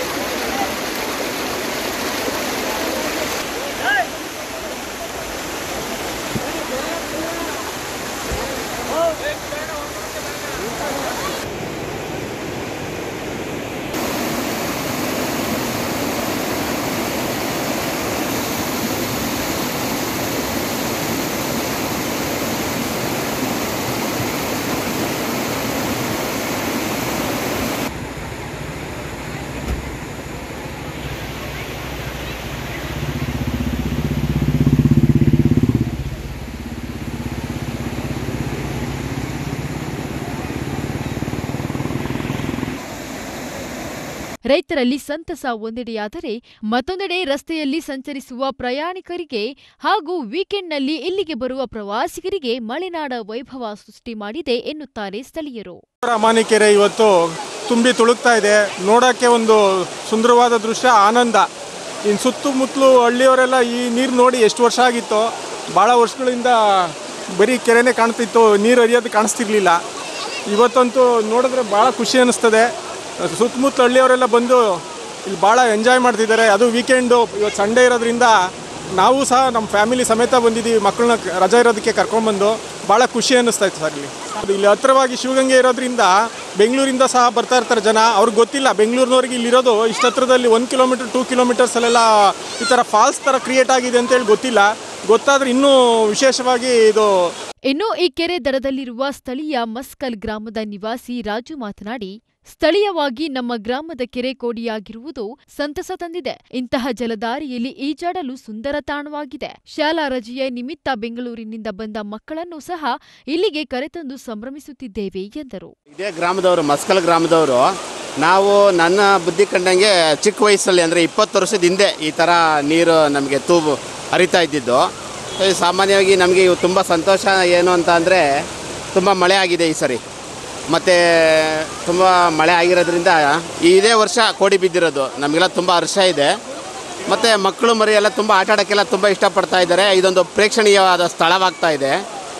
ರೈತರಲ್ಲಿ ಸಂತಸ ಒಂದೆಡೆಯಾದರೆ ಮತ್ತೊಂದೆಡೆ ರಸ್ತೆಯಲ್ಲಿ ಸಂಚರಿಸುವ ಪ್ರಯಾಣಿಕರಿಗೆ ಹಾಗೂ ವೀಕೆಂಡ್ನಲ್ಲಿ ಇಲ್ಲಿಗೆ ಬರುವ ಪ್ರವಾಸಿಗರಿಗೆ ಮಲೆನಾಡ ವೈಭವ ಸೃಷ್ಟಿ ಮಾಡಿದೆ ಎನ್ನುತ್ತಾರೆ ಸ್ಥಳೀಯರು ಅಮಾನಿಕೆರೆ ಇವತ್ತು ತುಂಬಿ ತುಳುಕ್ತಾ ಇದೆ ನೋಡೋಕ್ಕೆ ಒಂದು ಸುಂದರವಾದ ದೃಶ್ಯ ಆನಂದ ಇನ್ನು ಸುತ್ತಮುತ್ತಲು ಹಳ್ಳಿಯವರೆಲ್ಲ ಈ ನೀರು ನೋಡಿ ಎಷ್ಟು ವರ್ಷ ಆಗಿತ್ತೋ ಭಾಳ ವರ್ಷಗಳಿಂದ ಬರೀ ಕೆರೆನೇ ಕಾಣ್ತಿತ್ತು ನೀರು ಹರಿಯೋದು ಕಾಣಿಸ್ತಿರ್ಲಿಲ್ಲ ಇವತ್ತಂತೂ ನೋಡಿದ್ರೆ ಭಾಳ ಖುಷಿ ಅನ್ನಿಸ್ತದೆ ಸುತ್ತಮುತ್ತಲು ಹಳ್ಳಿಯವರೆಲ್ಲ ಬಂದು ಇಲ್ಲಿ ಭಾಳ ಎಂಜಾಯ್ ಮಾಡ್ತಿದ್ದಾರೆ ಅದು ವೀಕೆಂಡು ಇವತ್ತು ಸಂಡೇ ಇರೋದ್ರಿಂದ ನಾವು ಸಹ ನಮ್ಮ ಫ್ಯಾಮಿಲಿ ಸಮೇತ ಬಂದಿದ್ದೀವಿ ಮಕ್ಕಳನ್ನ ರಜೆ ಇರೋದಕ್ಕೆ ಕರ್ಕೊಂಡ್ಬಂದು ಭಾಳ ಖುಷಿ ಅನ್ನಿಸ್ತಾ ಇತ್ತು ಸರ್ ಇಲ್ಲಿ ಅದು ಇಲ್ಲಿ ಹತ್ರವಾಗಿ ಶಿವಗಂಗೆ ಇರೋದ್ರಿಂದ ಬೆಂಗಳೂರಿಂದ ಸಹ ಬರ್ತಾ ಇರ್ತಾರೆ ಜನ ಅವ್ರಿಗೆ ಗೊತ್ತಿಲ್ಲ ಬೆಂಗಳೂರಿನವ್ರಿಗೆ ಇಲ್ಲಿರೋದು ಇಷ್ಟು ಹತ್ರದಲ್ಲಿ ಒಂದು ಕಿಲೋಮೀಟರ್ ಟೂ ಕಿಲೋಮೀಟರ್ಸಲ್ಲೆಲ್ಲ ಈ ಥರ ಫಾಲ್ಸ್ ಥರ ಕ್ರಿಯೇಟ್ ಆಗಿದೆ ಅಂತೇಳಿ ಗೊತ್ತಿಲ್ಲ ಗೊತ್ತಾದ್ರೆ ಇನ್ನೂ ವಿಶೇಷವಾಗಿ ಇದು ಇನ್ನು ಈ ಕೆರೆ ದಡದಲ್ಲಿರುವ ಸ್ಥಳೀಯ ಮಸ್ಕಲ್ ಗ್ರಾಮದ ನಿವಾಸಿ ರಾಜು ಮಾತನಾಡಿ ಸ್ಥಳೀಯವಾಗಿ ನಮ್ಮ ಗ್ರಾಮದ ಕೆರೆ ಕೋಡಿಯಾಗಿರುವುದು ಸಂತಸ ತಂದಿದೆ ಇಂತಹ ಜಲಧಾರಿಯಲ್ಲಿ ಈಜಾಡಲು ಸುಂದರ ತಾಣವಾಗಿದೆ ಶಾಲಾ ರಜೆಯ ನಿಮಿತ್ತ ಬೆಂಗಳೂರಿನಿಂದ ಬಂದ ಮಕ್ಕಳನ್ನು ಸಹ ಇಲ್ಲಿಗೆ ಕರೆತಂದು ಸಂಭ್ರಮಿಸುತ್ತಿದ್ದೇವೆ ಎಂದರು ಇದೇ ಗ್ರಾಮದವರು ಮಸ್ಕಲ್ ಗ್ರಾಮದವರು ನಾವು ನನ್ನ ಬುದ್ಧಿ ಕಂಡಂಗೆ ಚಿಕ್ಕ ವಯಸ್ಸಲ್ಲಿ ಅಂದರೆ ಇಪ್ಪತ್ತು ವರ್ಷದ ಹಿಂದೆ ಈ ಥರ ನೀರು ನಮಗೆ ತೂಬು ಹರಿತಾ ಇದ್ದಿದ್ದು ಸೊ ಇದು ಸಾಮಾನ್ಯವಾಗಿ ನಮಗೆ ಇವು ತುಂಬ ಸಂತೋಷ ಏನು ಅಂತ ಅಂದರೆ ತುಂಬ ಮಳೆ ಆಗಿದೆ ಈ ಸರಿ ಮತ್ತು ತುಂಬ ಮಳೆ ಆಗಿರೋದ್ರಿಂದ ಇದೇ ವರ್ಷ ಕೋಡಿ ಬಿದ್ದಿರೋದು ನಮಗೆಲ್ಲ ತುಂಬ ಹರ್ಷ ಇದೆ ಮತ್ತು ಮಕ್ಕಳು ಮರಿ ಎಲ್ಲ ತುಂಬ ಆಟ ಆಡೋಕ್ಕೆಲ್ಲ ತುಂಬ ಇಷ್ಟಪಡ್ತಾ ಇದ್ದಾರೆ ಇದೊಂದು ಪ್ರೇಕ್ಷಣೀಯವಾದ ಸ್ಥಳವಾಗ್ತಾ ಇದೆ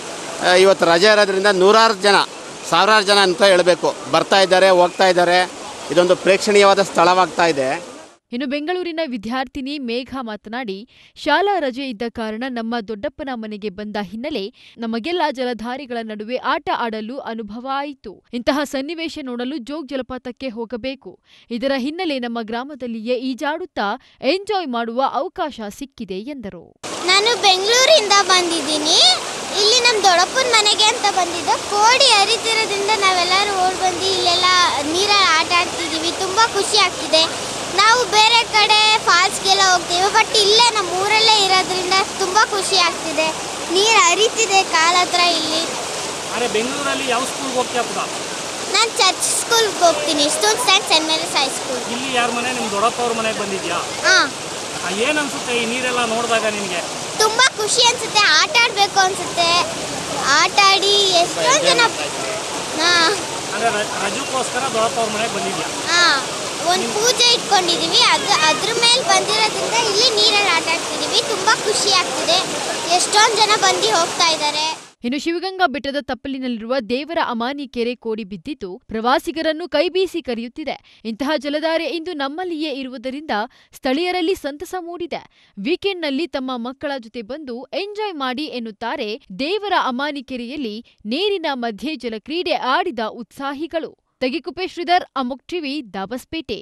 ಆ, ಇವತ್ತು ರಜೆ ಇರೋದ್ರಿಂದ ನೂರಾರು ಜನ ಸಾವಿರಾರು ಜನ ಅಂತ ಹೇಳಬೇಕು ಬರ್ತಾ ಇದ್ದಾರೆ ಹೋಗ್ತಾ ಇದ್ದಾರೆ ಇದೊಂದು ಪ್ರೇಕ್ಷಣೀಯವಾದ ಸ್ಥಳವಾಗ್ತಾ ಇದೆ ಇನ್ನು ಬೆಂಗಳೂರಿನ ವಿದ್ಯಾರ್ಥಿನಿ ಮೇಘ ಮಾತನಾಡಿ ಶಾಲಾ ರಜೆ ಇದ್ದ ಕಾರಣ ನಮ್ಮ ದೊಡ್ಡಪ್ಪನ ಮನೆಗೆ ಬಂದ ಹಿನ್ನೆಲೆ ನಮಗೆಲ್ಲ ಜಲಧಾರಿಗಳ ನಡುವೆ ಆಟ ಆಡಲು ಅನುಭವ ಆಯಿತು ಇಂತಹ ಸನ್ನಿವೇಶ ನೋಡಲು ಜೋಗ್ ಜಲಪಾತಕ್ಕೆ ಹೋಗಬೇಕು ಇದರ ಹಿನ್ನೆಲೆ ನಮ್ಮ ಗ್ರಾಮದಲ್ಲಿಯೇ ಈಜಾಡುತ್ತಾ ಎಂಜಾಯ್ ಮಾಡುವ ಅವಕಾಶ ಸಿಕ್ಕಿದೆ ಎಂದರು ನಾನು ನಾನು ಬೆಂಗಳೂರಿಂದ ಬಂದಿದ್ದೀನಿ ಇಲ್ಲಿ ನಮ್ಮ ದೊಡ್ಡಪ್ಪನ ಮನೆಗೆ ಅಂತ ಬಂದಿದ್ದು ಕೋಡಿ ಹರಿತಿರೋದ್ರಿಂದ ನಾವೆಲ್ಲರೂ ಓಡ್ ಬಂದು ಇಲ್ಲೆಲ್ಲ ನೀರಲ್ಲಿ ಆಟ ಆಡ್ತಿದ್ದೀವಿ ತುಂಬ ಖುಷಿ ಆಗ್ತಿದೆ ನಾವು ಬೇರೆ ಕಡೆ ಫಾಲ್ಸ್ಗೆಲ್ಲ ಹೋಗ್ತೀವಿ ಬಟ್ ಇಲ್ಲೇ ನಮ್ಮ ಊರಲ್ಲೇ ಇರೋದ್ರಿಂದ ತುಂಬ ಖುಷಿ ಆಗ್ತಿದೆ ನೀರು ಹರಿತಿದೆ ಕಾಲ ಹತ್ರ ಇಲ್ಲಿ ಅರೆ ಬೆಂಗಳೂರಲ್ಲಿ ಯಾವ ಸ್ಕೂಲ್ಗೆ ಹೋಗ್ತೀಯ ಪುಟ ನಾನು ಚರ್ಚ್ ಸ್ಕೂಲ್ಗೆ ಹೋಗ್ತೀನಿ ಸ್ಟೂನ್ ಸ್ಟ್ಯಾಂಡ್ ಸೆಂಟ್ ಮೇರಿಸ್ ಹೈಸ್ಕೂಲ್ ಇಲ್ಲಿ ಯಾರ ಮನೆ ನಿಮ್ಮ ದೊಡ್ಡಪ್ಪವ್ರ ಮನೆಗೆ ಬಂದಿದ್ಯಾ ಹಾಂ ಏನು ಅನ್ಸುತ್ತೆ ಈ ನೀರೆಲ್ಲ ನೋಡಿದಾಗ ನಿನಗೆ ತುಂಬ ಖುಷಿ ಅನಿಸುತ್ತೆ ಆಟ ಆಡಬೇಕು ಅನಿಸುತ್ತೆ ಆಟ ಆಡಿ ಎಷ್ಟೊಂದು ಜನ ಹಾಂ ಅಂದರೆ ರಜಕ್ಕೋಸ್ಕರ ದೊಡ್ಡಪ್ಪವ್ರ ಮನೆಗೆ ಬಂದಿದ್ಯಾ ಹಾಂ ಒಂದು ಪೂಜೆ ಇಟ್ಕೊಂಡಿದ್ದೀವಿ ಅದು ಅದ್ರ ಮೇಲೆ ಬಂದಿರೋದ್ರಿಂದ ಇಲ್ಲಿ ನೀರಲ್ಲಿ ಆಟ ಆಡ್ತಿದ್ದೀವಿ ತುಂಬ ಖುಷಿ ಆಗ್ತಿದೆ ಎಷ್ಟೊಂದು ಜನ ಬಂದು ಹೋಗ್ತಾ ಇದ್ದಾರೆ ಇನ್ನು ಶಿವಗಂಗಾ ಬೆಟ್ಟದ ತಪ್ಪಲಿನಲ್ಲಿರುವ ದೇವರ ಅಮಾನಿ ಕೆರೆ ಕೋಡಿ ಬಿದ್ದಿದ್ದು ಪ್ರವಾಸಿಗರನ್ನು ಕೈಬೀಸಿ ಕರೆಯುತ್ತಿದೆ ಇಂತಹ ಜಲಧಾರೆ ಇಂದು ನಮ್ಮಲ್ಲಿಯೇ ಇರುವುದರಿಂದ ಸ್ಥಳೀಯರಲ್ಲಿ ಸಂತಸ ಮೂಡಿದೆ ವೀಕೆಂಡ್ನಲ್ಲಿ ತಮ್ಮ ಮಕ್ಕಳ ಜೊತೆ ಬಂದು ಎಂಜಾಯ್ ಮಾಡಿ ಎನ್ನುತ್ತಾರೆ ದೇವರ ಅಮಾನಿ ಕೆರೆಯಲ್ಲಿ ನೀರಿನ ಮಧ್ಯೆ ಜಲಕ್ರೀಡೆ ಆಡಿದ ಉತ್ಸಾಹಿಗಳು ತಗಿಕುಪೆ ಶ್ರೀಧರ್ ಅಮುಕ್ ಟಿವಿ ದಾಬಸ್ಪೇಟೆ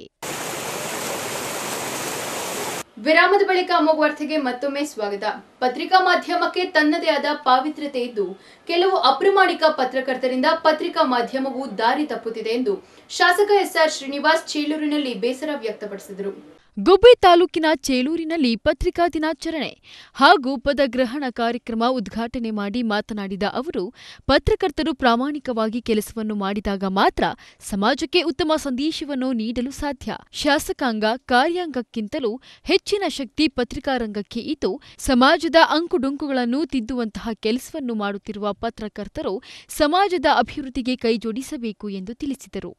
ವಿರಾಮದ ಬಳಿಕ ಅಮೋಘ ವಾರ್ತೆಗೆ ಮತ್ತೊಮ್ಮೆ ಸ್ವಾಗತ ಪತ್ರಿಕಾ ಮಾಧ್ಯಮಕ್ಕೆ ತನ್ನದೇ ಆದ ಪಾವಿತ್ರ್ಯತೆ ಇದ್ದು ಕೆಲವು ಅಪ್ರಮಾಣಿಕ ಪತ್ರಕರ್ತರಿಂದ ಪತ್ರಿಕಾ ಮಾಧ್ಯಮವು ದಾರಿ ತಪ್ಪುತ್ತಿದೆ ಎಂದು ಶಾಸಕ ಎಸ್ಆರ್ ಶ್ರೀನಿವಾಸ್ ಚೇಳೂರಿನಲ್ಲಿ ಬೇಸರ ವ್ಯಕ್ತಪಡಿಸಿದರು ಗುಬ್ಬಿ ತಾಲೂಕಿನ ಚೇಳೂರಿನಲ್ಲಿ ಪತ್ರಿಕಾ ದಿನಾಚರಣೆ ಹಾಗೂ ಪದಗ್ರಹಣ ಕಾರ್ಯಕ್ರಮ ಉದ್ಘಾಟನೆ ಮಾಡಿ ಮಾತನಾಡಿದ ಅವರು ಪತ್ರಕರ್ತರು ಪ್ರಾಮಾಣಿಕವಾಗಿ ಕೆಲಸವನ್ನು ಮಾಡಿದಾಗ ಮಾತ್ರ ಸಮಾಜಕ್ಕೆ ಉತ್ತಮ ಸಂದೇಶವನ್ನು ನೀಡಲು ಸಾಧ್ಯ ಶಾಸಕಾಂಗ ಕಾರ್ಯಾಂಗಕ್ಕಿಂತಲೂ ಹೆಚ್ಚಿನ ಶಕ್ತಿ ಪತ್ರಿಕಾ ರಂಗಕ್ಕೆ ಇದ್ದು ಸಮಾಜದ ಅಂಕುಡೊಂಕುಗಳನ್ನು ತಿದ್ದುವಂತಹ ಕೆಲಸವನ್ನು ಮಾಡುತ್ತಿರುವ ಪತ್ರಕರ್ತರು ಸಮಾಜದ ಅಭಿವೃದ್ಧಿಗೆ ಕೈಜೋಡಿಸಬೇಕು ಎಂದು ತಿಳಿಸಿದರು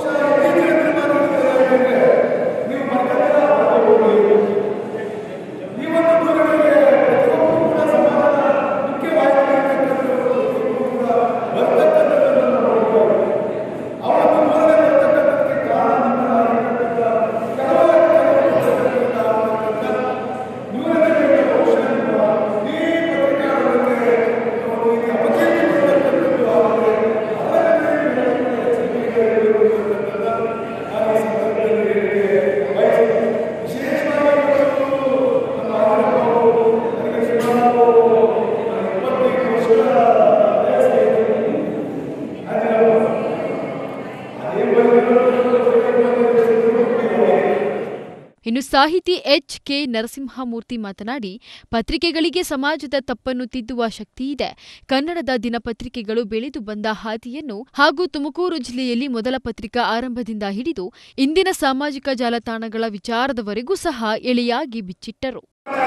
ಇನ್ನು ಸಾಹಿತಿ ಎಚ್ ಕೆ ನರಸಿಂಹಮೂರ್ತಿ ಮಾತನಾಡಿ ಪತ್ರಿಕೆಗಳಿಗೆ ಸಮಾಜದ ತಪ್ಪನ್ನು ತಿದ್ದುವ ಶಕ್ತಿಯಿದೆ ಕನ್ನಡದ ದಿನಪತ್ರಿಕೆಗಳು ಬೆಳೆದು ಬಂದ ಹಾದಿಯನ್ನು ಹಾಗೂ ತುಮಕೂರು ಜಿಲ್ಲೆಯಲ್ಲಿ ಮೊದಲ ಪತ್ರಿಕಾ ಆರಂಭದಿಂದ ಹಿಡಿದು ಇಂದಿನ ಸಾಮಾಜಿಕ ಜಾಲತಾಣಗಳ ವಿಚಾರದವರೆಗೂ ಸಹ ಎಳೆಯಾಗಿ ಬಿಚ್ಚಿಟ್ಟರು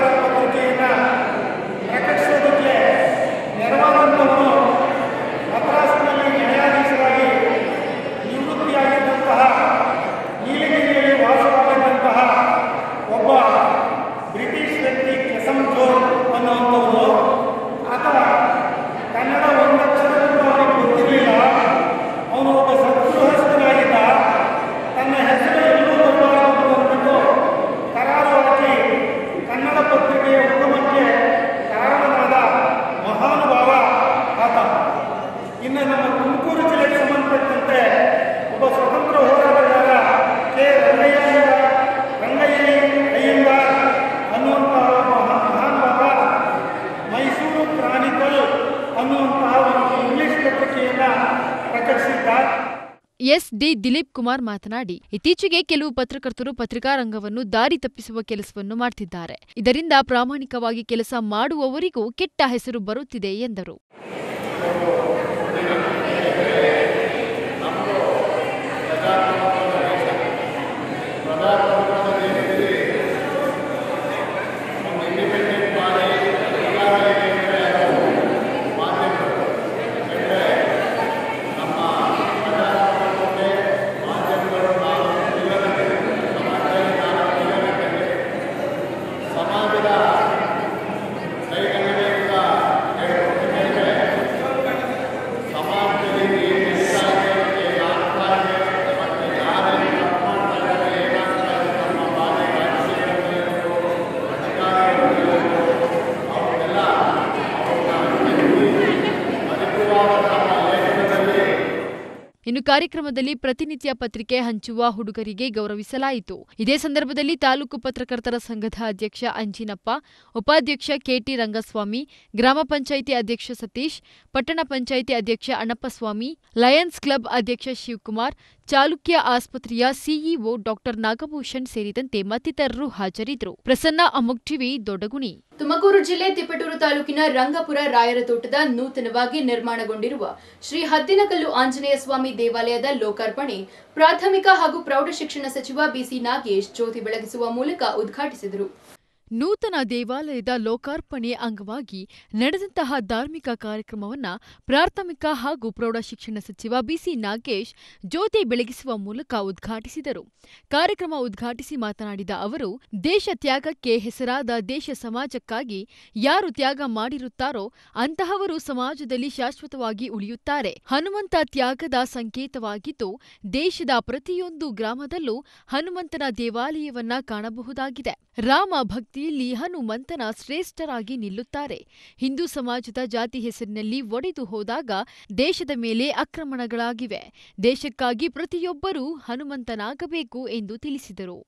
ಪ್ರಕಟಿಸೋದಕ್ಕೆ ನೆರವಾದಂಥವರು ಮದ್ರಾಸಿನಲ್ಲಿ ನ್ಯಾಯಾಧೀಶರಾಗಿ ನಿವೃತ್ತಿಯಾಗಿದ್ದಂತಹ ನೀಲಗಿರಿಯಲ್ಲಿ ವಾಸವಾಗಿದ್ದಂತಹ ಒಬ್ಬ ಬ್ರಿಟಿಷ್ ವ್ಯಕ್ತಿ ಕೆಸಮ್ ಜೋರ್ ಅನ್ನುವಂಥವ್ರು ಆತ ಕನ್ನಡ ಒಂದಕ್ಷರಕ್ಕೂ ಅವನಿಗೆ ಗೊತ್ತಿರಲಿಲ್ಲ ಅವನು ಒಬ್ಬ ಸದ್ಗೃಹಸ್ಥನಾಗಿದ್ದ ತನ್ನ ಹೆಸರು ಎಲ್ಲೂ ಬರಬಾರದು ಅಂದ್ಬಿಟ್ಟು ಕರಾರುವಾಗಿ ಕನ್ನಡ ಪತ್ರಿಕೆಯ ಉಗಮಕ್ಕೆ ಕಾರಣನಾದ ಮಹಾನುಭಾವ ಆತ ಇನ್ನು ನಮ್ಮ ತುಮಕೂರು ಜಿಲ್ಲೆಗೆ ಸಂಬಂಧಪಟ್ಟಂತೆ ಒಬ್ಬ ಸ್ವತಂತ್ರ ಹೋರಾಟಗಾರ ಕೆ ರಂಗಯ್ಯ ರಂಗಯ್ಯ ಅಯ್ಯಂಗಾರ್ ಅನ್ನುವಂತಹ ಒಬ್ಬ ಮಹಾ- ಮಹಾನುಭಾವ ಮೈಸೂರು ಕ್ರಾನಿಕಲ್ ಅನ್ನುವಂತಹ ಒಂದು ಇಂಗ್ಲಿಷ್ ಪತ್ರಿಕೆಯನ್ನು ಪ್ರಕಟಿಸಿದ್ದ ಎಸ್ ಡಿ ದಿಲೀಪ್ ಕುಮಾರ್ ಮಾತನಾಡಿ ಇತ್ತೀಚೆಗೆ ಕೆಲವು ಪತ್ರಕರ್ತರು ಪತ್ರಿಕಾ ರಂಗವನ್ನು ದಾರಿ ತಪ್ಪಿಸುವ ಕೆಲಸವನ್ನು ಮಾಡ್ತಿದ್ದಾರೆ ಇದರಿಂದ ಪ್ರಾಮಾಣಿಕವಾಗಿ ಕೆಲಸ ಮಾಡುವವರಿಗೂ ಕೆಟ್ಟ ಹೆಸರು ಬರುತ್ತಿದೆ ಎಂದರು ಸಮಾಜದ ಕೈಗನ್ನಡಿಯಿಂದ ಕಾರ್ಯಕ್ರಮದಲ್ಲಿ ಪ್ರತಿನಿತ್ಯ ಪತ್ರಿಕೆ ಹಂಚುವ ಹುಡುಗರಿಗೆ ಗೌರವಿಸಲಾಯಿತು ಇದೇ ಸಂದರ್ಭದಲ್ಲಿ ತಾಲೂಕು ಪತ್ರಕರ್ತರ ಸಂಘದ ಅಧ್ಯಕ್ಷ ಅಂಜಿನಪ್ಪ ಉಪಾಧ್ಯಕ್ಷ ಕೆಟಿ ರಂಗಸ್ವಾಮಿ ಗ್ರಾಮ ಪಂಚಾಯಿತಿ ಅಧ್ಯಕ್ಷ ಸತೀಶ್ ಪಟ್ಟಣ ಪಂಚಾಯಿತಿ ಅಧ್ಯಕ್ಷ ಅಣ್ಣಪ್ಪಸ್ವಾಮಿ ಲಯನ್ಸ್ ಕ್ಲಬ್ ಅಧ್ಯಕ್ಷ ಶಿವಕುಮಾರ್ ಚಾಲುಕ್ಯ ಆಸ್ಪತ್ರೆಯ ಸಿಇಒ ಡಾಕ್ಟರ್ ನಾಗಭೂಷಣ್ ಸೇರಿದಂತೆ ಮತ್ತಿತರರು ಹಾಜರಿದ್ದರು ಪ್ರಸನ್ನ ಅಮುಕ್ ಟಿವಿ ದೊಡ್ಡಗುಣಿ ತುಮಕೂರು ಜಿಲ್ಲೆ ತಿಪಟೂರು ತಾಲೂಕಿನ ರಂಗಪುರ ರಾಯರ ತೋಟದ ನೂತನವಾಗಿ ನಿರ್ಮಾಣಗೊಂಡಿರುವ ಶ್ರೀ ಹದ್ದಿನಕಲ್ಲು ಆಂಜನೇಯ ಸ್ವಾಮಿ ದೇವಾಲಯದ ಲೋಕಾರ್ಪಣೆ ಪ್ರಾಥಮಿಕ ಹಾಗೂ ಪ್ರೌಢಶಿಕ್ಷಣ ಸಚಿವ ಬಿಸಿ ನಾಗೇಶ್ ಜ್ಯೋತಿ ಬೆಳಗಿಸುವ ಮೂಲಕ ಉದ್ಘಾಟಿಸಿದರು ನೂತನ ದೇವಾಲಯದ ಲೋಕಾರ್ಪಣೆ ಅಂಗವಾಗಿ ನಡೆದಂತಹ ಧಾರ್ಮಿಕ ಕಾರ್ಯಕ್ರಮವನ್ನ ಪ್ರಾಥಮಿಕ ಹಾಗೂ ಪ್ರೌಢಶಿಕ್ಷಣ ಸಚಿವ ಬಿಸಿ ನಾಗೇಶ್ ಜ್ಯೋತಿ ಬೆಳಗಿಸುವ ಮೂಲಕ ಉದ್ಘಾಟಿಸಿದರು ಕಾರ್ಯಕ್ರಮ ಉದ್ಘಾಟಿಸಿ ಮಾತನಾಡಿದ ಅವರು ದೇಶ ತ್ಯಾಗಕ್ಕೆ ಹೆಸರಾದ ದೇಶ ಸಮಾಜಕ್ಕಾಗಿ ಯಾರು ತ್ಯಾಗ ಮಾಡಿರುತ್ತಾರೋ ಅಂತಹವರು ಸಮಾಜದಲ್ಲಿ ಶಾಶ್ವತವಾಗಿ ಉಳಿಯುತ್ತಾರೆ ಹನುಮಂತ ತ್ಯಾಗದ ಸಂಕೇತವಾಗಿದ್ದು ದೇಶದ ಪ್ರತಿಯೊಂದು ಗ್ರಾಮದಲ್ಲೂ ಹನುಮಂತನ ದೇವಾಲಯವನ್ನ ಕಾಣಬಹುದಾಗಿದೆ ರಾಮ ಭಕ್ತಿಯಲ್ಲಿ ಹನುಮಂತನ ಶ್ರೇಷ್ಠರಾಗಿ ನಿಲ್ಲುತ್ತಾರೆ ಹಿಂದೂ ಸಮಾಜದ ಜಾತಿ ಹೆಸರಿನಲ್ಲಿ ಒಡೆದು ಹೋದಾಗ ದೇಶದ ಮೇಲೆ ಆಕ್ರಮಣಗಳಾಗಿವೆ ದೇಶಕ್ಕಾಗಿ ಪ್ರತಿಯೊಬ್ಬರೂ ಹನುಮಂತನಾಗಬೇಕು ಎಂದು ತಿಳಿಸಿದರು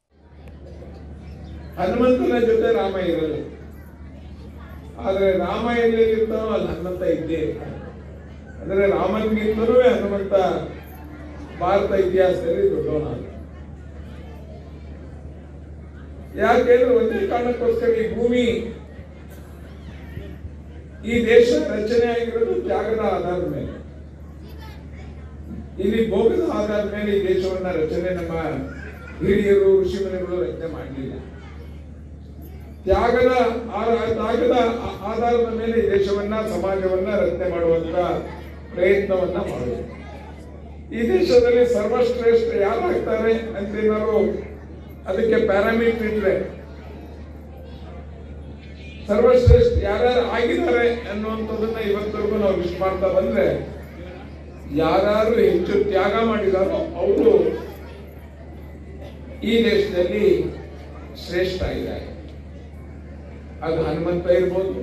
ಹನುಮಂತನ ಜೊತೆ ರಾಮ ಇರಲ್ಲ ಆದ್ರೆ ರಾಮ ಎಲ್ಲಿರ್ತಾನೋ ಅಲ್ಲಿ ಹನುಮಂತ ಇದ್ದೇ ಇರ್ತಾನೆ ಅಂದ್ರೆ ರಾಮನ್ಗಿಂತಲೂ ಹನುಮಂತ ಭಾರತ ಇತಿಹಾಸದಲ್ಲಿ ದೊಡ್ಡವನಾದ ಯಾಕೆಂದ್ರೆ ಒಂದೇ ಕಾರಣಕ್ಕೋಸ್ಕರ ಈ ಭೂಮಿ ಈ ದೇಶ ರಚನೆ ಆಗಿರೋದು ತ್ಯಾಗದ ಆಧಾರದ ಮೇಲೆ ಇಲ್ಲಿ ಭೋಗದ ಆಧಾರದ ಮೇಲೆ ಈ ದೇಶವನ್ನ ರಚನೆ ನಮ್ಮ ಹಿರಿಯರು ಋಷಿಮುನಿಗಳು ರಚನೆ ಮಾಡಲಿಲ್ಲ ತ್ಯಾಗದ ಆ- ತ್ಯಾಗದ ಆ- ಆಧಾರದ ಮೇಲೆ ಈ ದೇಶವನ್ನ ಸಮಾಜವನ್ನ ರಚನೆ ಮಾಡುವಂತ ಪ್ರಯತ್ನವನ್ನ ಮಾಡಬೇಕು ಈ ದೇಶದಲ್ಲಿ ಸರ್ವಶ್ರೇಷ್ಠ ಯಾರಾಗ್ತಾರೆ ಅಂತ ಏನಾದ್ರು ಅದಕ್ಕೆ ಪ್ಯಾರಾಮೀಟರ್ ಇಟ್ರೆ ಸರ್ವಶ್ರೇಷ್ಠ ಯಾರ್ಯಾರು ಆಗಿದ್ದಾರೆ ಅನ್ನುವಂಥದ್ದನ್ನ ಇವತ್ತವರೆಗೂ ನಾವು ವಿಶ್ ಮಾಡ್ತಾ ಬಂದ್ರೆ ಯಾರು ಹೆಚ್ಚು ತ್ಯಾಗ ಮಾಡಿದಾರೋ ಅವರು ಈ ದೇಶದಲ್ಲಿ ಶ್ರೇಷ್ಠ ಆಗಿದ್ದಾರೆ ಅದು ಹನುಮಂತ ಇರ್ಬೋದು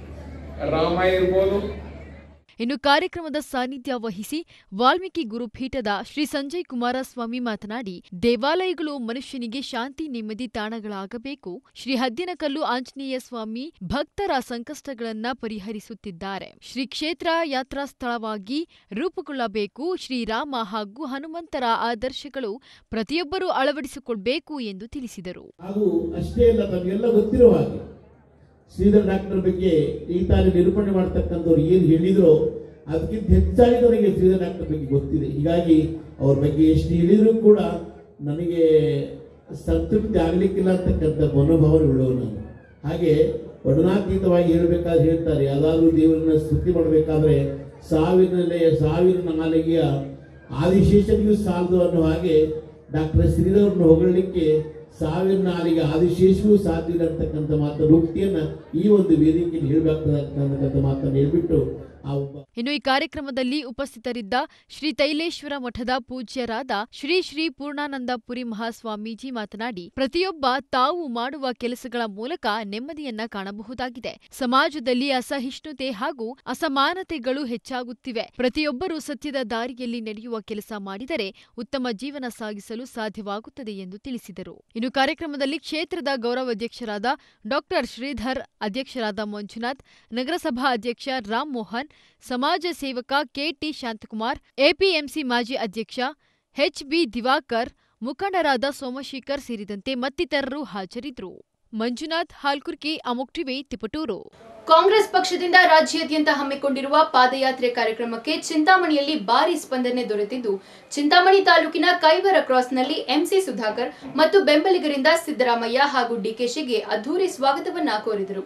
ರಾಮ ಇರ್ಬೋದು ಇನ್ನು ಕಾರ್ಯಕ್ರಮದ ಸಾನ್ನಿಧ್ಯ ವಹಿಸಿ ವಾಲ್ಮೀಕಿ ಗುರುಪೀಠದ ಶ್ರೀ ಸಂಜಯ್ ಕುಮಾರಸ್ವಾಮಿ ಮಾತನಾಡಿ ದೇವಾಲಯಗಳು ಮನುಷ್ಯನಿಗೆ ಶಾಂತಿ ನೆಮ್ಮದಿ ತಾಣಗಳಾಗಬೇಕು ಶ್ರೀ ಹದ್ದಿನಕಲ್ಲು ಆಂಜನೇಯ ಸ್ವಾಮಿ ಭಕ್ತರ ಸಂಕಷ್ಟಗಳನ್ನ ಪರಿಹರಿಸುತ್ತಿದ್ದಾರೆ ಶ್ರೀ ಕ್ಷೇತ್ರ ಯಾತ್ರಾ ಸ್ಥಳವಾಗಿ ರೂಪುಗೊಳ್ಳಬೇಕು ಶ್ರೀರಾಮ ಹಾಗೂ ಹನುಮಂತರ ಆದರ್ಶಗಳು ಪ್ರತಿಯೊಬ್ಬರೂ ಅಳವಡಿಸಿಕೊಳ್ಬೇಕು ಎಂದು ತಿಳಿಸಿದರು ಹಾಗೂ ಅಷ್ಟೇ ಅಲ್ಲ ತಮಗೆಲ್ಲ ಗೊತ್ತಿರುವ ಹಾಗೆ ಶ್ರೀಧರ್ ಡಾಕ್ಟರ್ ಬಗ್ಗೆ ಈ ತಾನೇ ನಿರೂಪಣೆ ಮಾಡ್ತಕ್ಕಂಥವ್ರು ಏನು ಹೇಳಿದ್ರು ಅದಕ್ಕಿಂತ ಹೆಚ್ಚಾಗಿ ನನಗೆ ಶ್ರೀಧರ್ ಡಾಕ್ಟರ್ ಬಗ್ಗೆ ಗೊತ್ತಿದೆ ಹೀಗಾಗಿ ಅವ್ರ ಬಗ್ಗೆ ಎಷ್ಟು ಹೇಳಿದ್ರು ಕೂಡ ನನಗೆ ಸಂತೃಪ್ತಿ ಆಗ್ಲಿಕ್ಕಿಲ್ಲ ಅಂತಕ್ಕಂಥ ಮನೋಭಾವನೆ ಉಳ್ಳವರು ನಾನು ಹಾಗೆ ವರ್ಣನಾತೀತವಾಗಿ ಹೇಳಬೇಕಾದ್ರೆ ಹೇಳ್ತಾರೆ ಯಾವ್ದಾದ್ರು ದೇವರನ್ನ ಸ್ತುತಿ ಮಾಡಬೇಕಾದ್ರೆ ಸಾವಿರನೇ ಸಾವಿರ ನಾಲಿಗೆಯ ಆದಿಶೇಷನಿಗೂ ಸಾಲದು ಅನ್ನೋ ಹಾಗೆ ಡಾಕ್ಟರ್ ಶ್ರೀಧರ್ನ ಹೊಗಳಲಿಕ್ಕೆ ಸಾವಿರ ನಾಲಿಗೆ ಆದಿಶೇಷವೂ ಸಾಧ್ಯ ಇಲ್ಲ ಅಂತಕ್ಕಂಥ ಮಾತನ್ನು ಉಕ್ತಿಯನ್ನ ಈ ಒಂದು ವೇದಿಕೆಯಲ್ಲಿ ಹೇಳ್ಬೇಕಾಗ್ತಕ್ಕಂಥ ಮಾತನ್ನು ಹೇಳ್ಬಿಟ್ಟು ಆ ಒಬ್ಬ ಇನ್ನು ಈ ಕಾರ್ಯಕ್ರಮದಲ್ಲಿ ಉಪಸ್ಥಿತರಿದ್ದ ಶ್ರೀ ತೈಲೇಶ್ವರ ಮಠದ ಪೂಜ್ಯರಾದ ಶ್ರೀ ಶ್ರೀ ಪೂರ್ಣಾನಂದಪುರಿ ಮಹಾಸ್ವಾಮೀಜಿ ಮಾತನಾಡಿ ಪ್ರತಿಯೊಬ್ಬ ತಾವು ಮಾಡುವ ಕೆಲಸಗಳ ಮೂಲಕ ನೆಮ್ಮದಿಯನ್ನ ಕಾಣಬಹುದಾಗಿದೆ ಸಮಾಜದಲ್ಲಿ ಅಸಹಿಷ್ಣುತೆ ಹಾಗೂ ಅಸಮಾನತೆಗಳು ಹೆಚ್ಚಾಗುತ್ತಿವೆ ಪ್ರತಿಯೊಬ್ಬರೂ ಸತ್ಯದ ದಾರಿಯಲ್ಲಿ ನಡೆಯುವ ಕೆಲಸ ಮಾಡಿದರೆ ಉತ್ತಮ ಜೀವನ ಸಾಗಿಸಲು ಸಾಧ್ಯವಾಗುತ್ತದೆ ಎಂದು ತಿಳಿಸಿದರು ಇನ್ನು ಕಾರ್ಯಕ್ರಮದಲ್ಲಿ ಕ್ಷೇತ್ರದ ಗೌರವಾಧ್ಯಕ್ಷರಾದ ಡಾಕ್ಟರ್ ಶ್ರೀಧರ್ ಅಧ್ಯಕ್ಷರಾದ ಮಂಜುನಾಥ್ ನಗರಸಭಾ ಅಧ್ಯಕ್ಷ ರಾಮ್ ಮೋಹನ್ ಸಮಾಜ ಸೇವಕ ಕೆಟಿ ಶಾಂತಕುಮಾರ್ ಎಪಿಎಂಸಿ ಮಾಜಿ ಅಧ್ಯಕ್ಷ ಎಚ್ಬಿ ದಿವಾಕರ್ ಮುಖಂಡರಾದ ಸೋಮಶೇಖರ್ ಸೇರಿದಂತೆ ಮತ್ತಿತರರು ಹಾಜರಿದ್ದರು ಮಂಜುನಾಥ್ ಹಾಲ್ಕುರ್ಕಿ ಅಮುಕ್ ಟಿವಿ ತಿಪಟೂರು ಕಾಂಗ್ರೆಸ್ ಪಕ್ಷದಿಂದ ರಾಜ್ಯಾದ್ಯಂತ ಹಮ್ಮಿಕೊಂಡಿರುವ ಪಾದಯಾತ್ರೆ ಕಾರ್ಯಕ್ರಮಕ್ಕೆ ಚಿಂತಾಮಣಿಯಲ್ಲಿ ಭಾರಿ ಸ್ಪಂದನೆ ದೊರೆತಿದ್ದು ಚಿಂತಾಮಣಿ ತಾಲೂಕಿನ ಕೈವರ ಕ್ರಾಸ್ನಲ್ಲಿ ಎಂಸಿ ಸುಧಾಕರ್ ಮತ್ತು ಬೆಂಬಲಿಗರಿಂದ ಸಿದ್ದರಾಮಯ್ಯ ಹಾಗೂ ಡಿಕೆಶಿಗೆ ಅದ್ದೂರಿ ಸ್ವಾಗತವನ್ನ ಕೋರಿದರು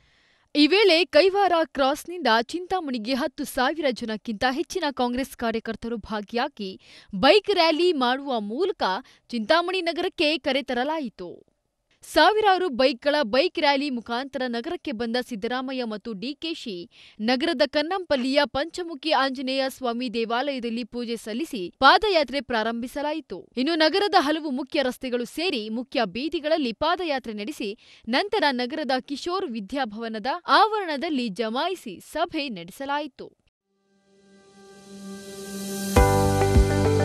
ಈ ವೇಳೆ ಕೈವಾರ ಕ್ರಾಸ್ನಿಂದ ಚಿಂತಾಮಣಿಗೆ ಹತ್ತು ಸಾವಿರ ಜನಕ್ಕಿಂತ ಹೆಚ್ಚಿನ ಕಾಂಗ್ರೆಸ್ ಕಾರ್ಯಕರ್ತರು ಭಾಗಿಯಾಗಿ ಬೈಕ್ ರ್ಯಾಲಿ ಮಾಡುವ ಮೂಲಕ ಚಿಂತಾಮಣಿ ನಗರಕ್ಕೆ ಕರೆತರಲಾಯಿತು ಸಾವಿರಾರು ಬೈಕ್ಗಳ ಬೈಕ್ ರ್ಯಾಲಿ ಮುಖಾಂತರ ನಗರಕ್ಕೆ ಬಂದ ಸಿದ್ದರಾಮಯ್ಯ ಮತ್ತು ಡಿಕೆಶಿ ನಗರದ ಕನ್ನಂಪಲ್ಲಿಯ ಪಂಚಮುಖಿ ಆಂಜನೇಯ ಸ್ವಾಮಿ ದೇವಾಲಯದಲ್ಲಿ ಪೂಜೆ ಸಲ್ಲಿಸಿ ಪಾದಯಾತ್ರೆ ಪ್ರಾರಂಭಿಸಲಾಯಿತು ಇನ್ನು ನಗರದ ಹಲವು ಮುಖ್ಯ ರಸ್ತೆಗಳು ಸೇರಿ ಮುಖ್ಯ ಬೀದಿಗಳಲ್ಲಿ ಪಾದಯಾತ್ರೆ ನಡೆಸಿ ನಂತರ ನಗರದ ಕಿಶೋರ್ ವಿದ್ಯಾಭವನದ ಆವರಣದಲ್ಲಿ ಜಮಾಯಿಸಿ ಸಭೆ ನಡೆಸಲಾಯಿತು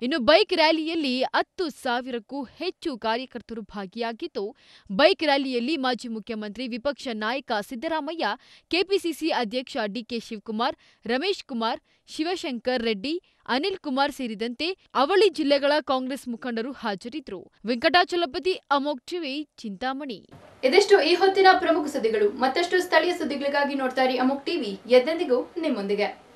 ಇನ್ನು ಬೈಕ್ ರ್ಯಾಲಿಯಲ್ಲಿ ಹತ್ತು ಸಾವಿರಕ್ಕೂ ಹೆಚ್ಚು ಕಾರ್ಯಕರ್ತರು ಭಾಗಿಯಾಗಿದ್ದು ಬೈಕ್ ರ್ಯಾಲಿಯಲ್ಲಿ ಮಾಜಿ ಮುಖ್ಯಮಂತ್ರಿ ವಿಪಕ್ಷ ನಾಯಕ ಸಿದ್ದರಾಮಯ್ಯ ಕೆಪಿಸಿಸಿ ಅಧ್ಯಕ್ಷ ಡಿಕೆ ಶಿವಕುಮಾರ್ ರಮೇಶ್ ಕುಮಾರ್ ಶಿವಶಂಕರ್ ರೆಡ್ಡಿ ಅನಿಲ್ ಕುಮಾರ್ ಸೇರಿದಂತೆ ಅವಳಿ ಜಿಲ್ಲೆಗಳ ಕಾಂಗ್ರೆಸ್ ಮುಖಂಡರು ಹಾಜರಿದ್ದರು ವೆಂಕಟಾಚಲಪತಿ ಅಮೋಕ್ ಟಿವಿ ಚಿಂತಾಮಣಿ ಇದಿಷ್ಟು ಈ ಹೊತ್ತಿನ ಪ್ರಮುಖ ಸುದ್ದಿಗಳು ಮತ್ತಷ್ಟು ಸ್ಥಳೀಯ ಸುದ್ದಿಗಳಿಗಾಗಿ ನೋಡ್ತಾ ಇರಿ ಅಮುಕ್ ಟಿವಿ ಎದ್ದೆಂದಿಗೂ ನಿಮ್ಮೊಂದಿಗೆ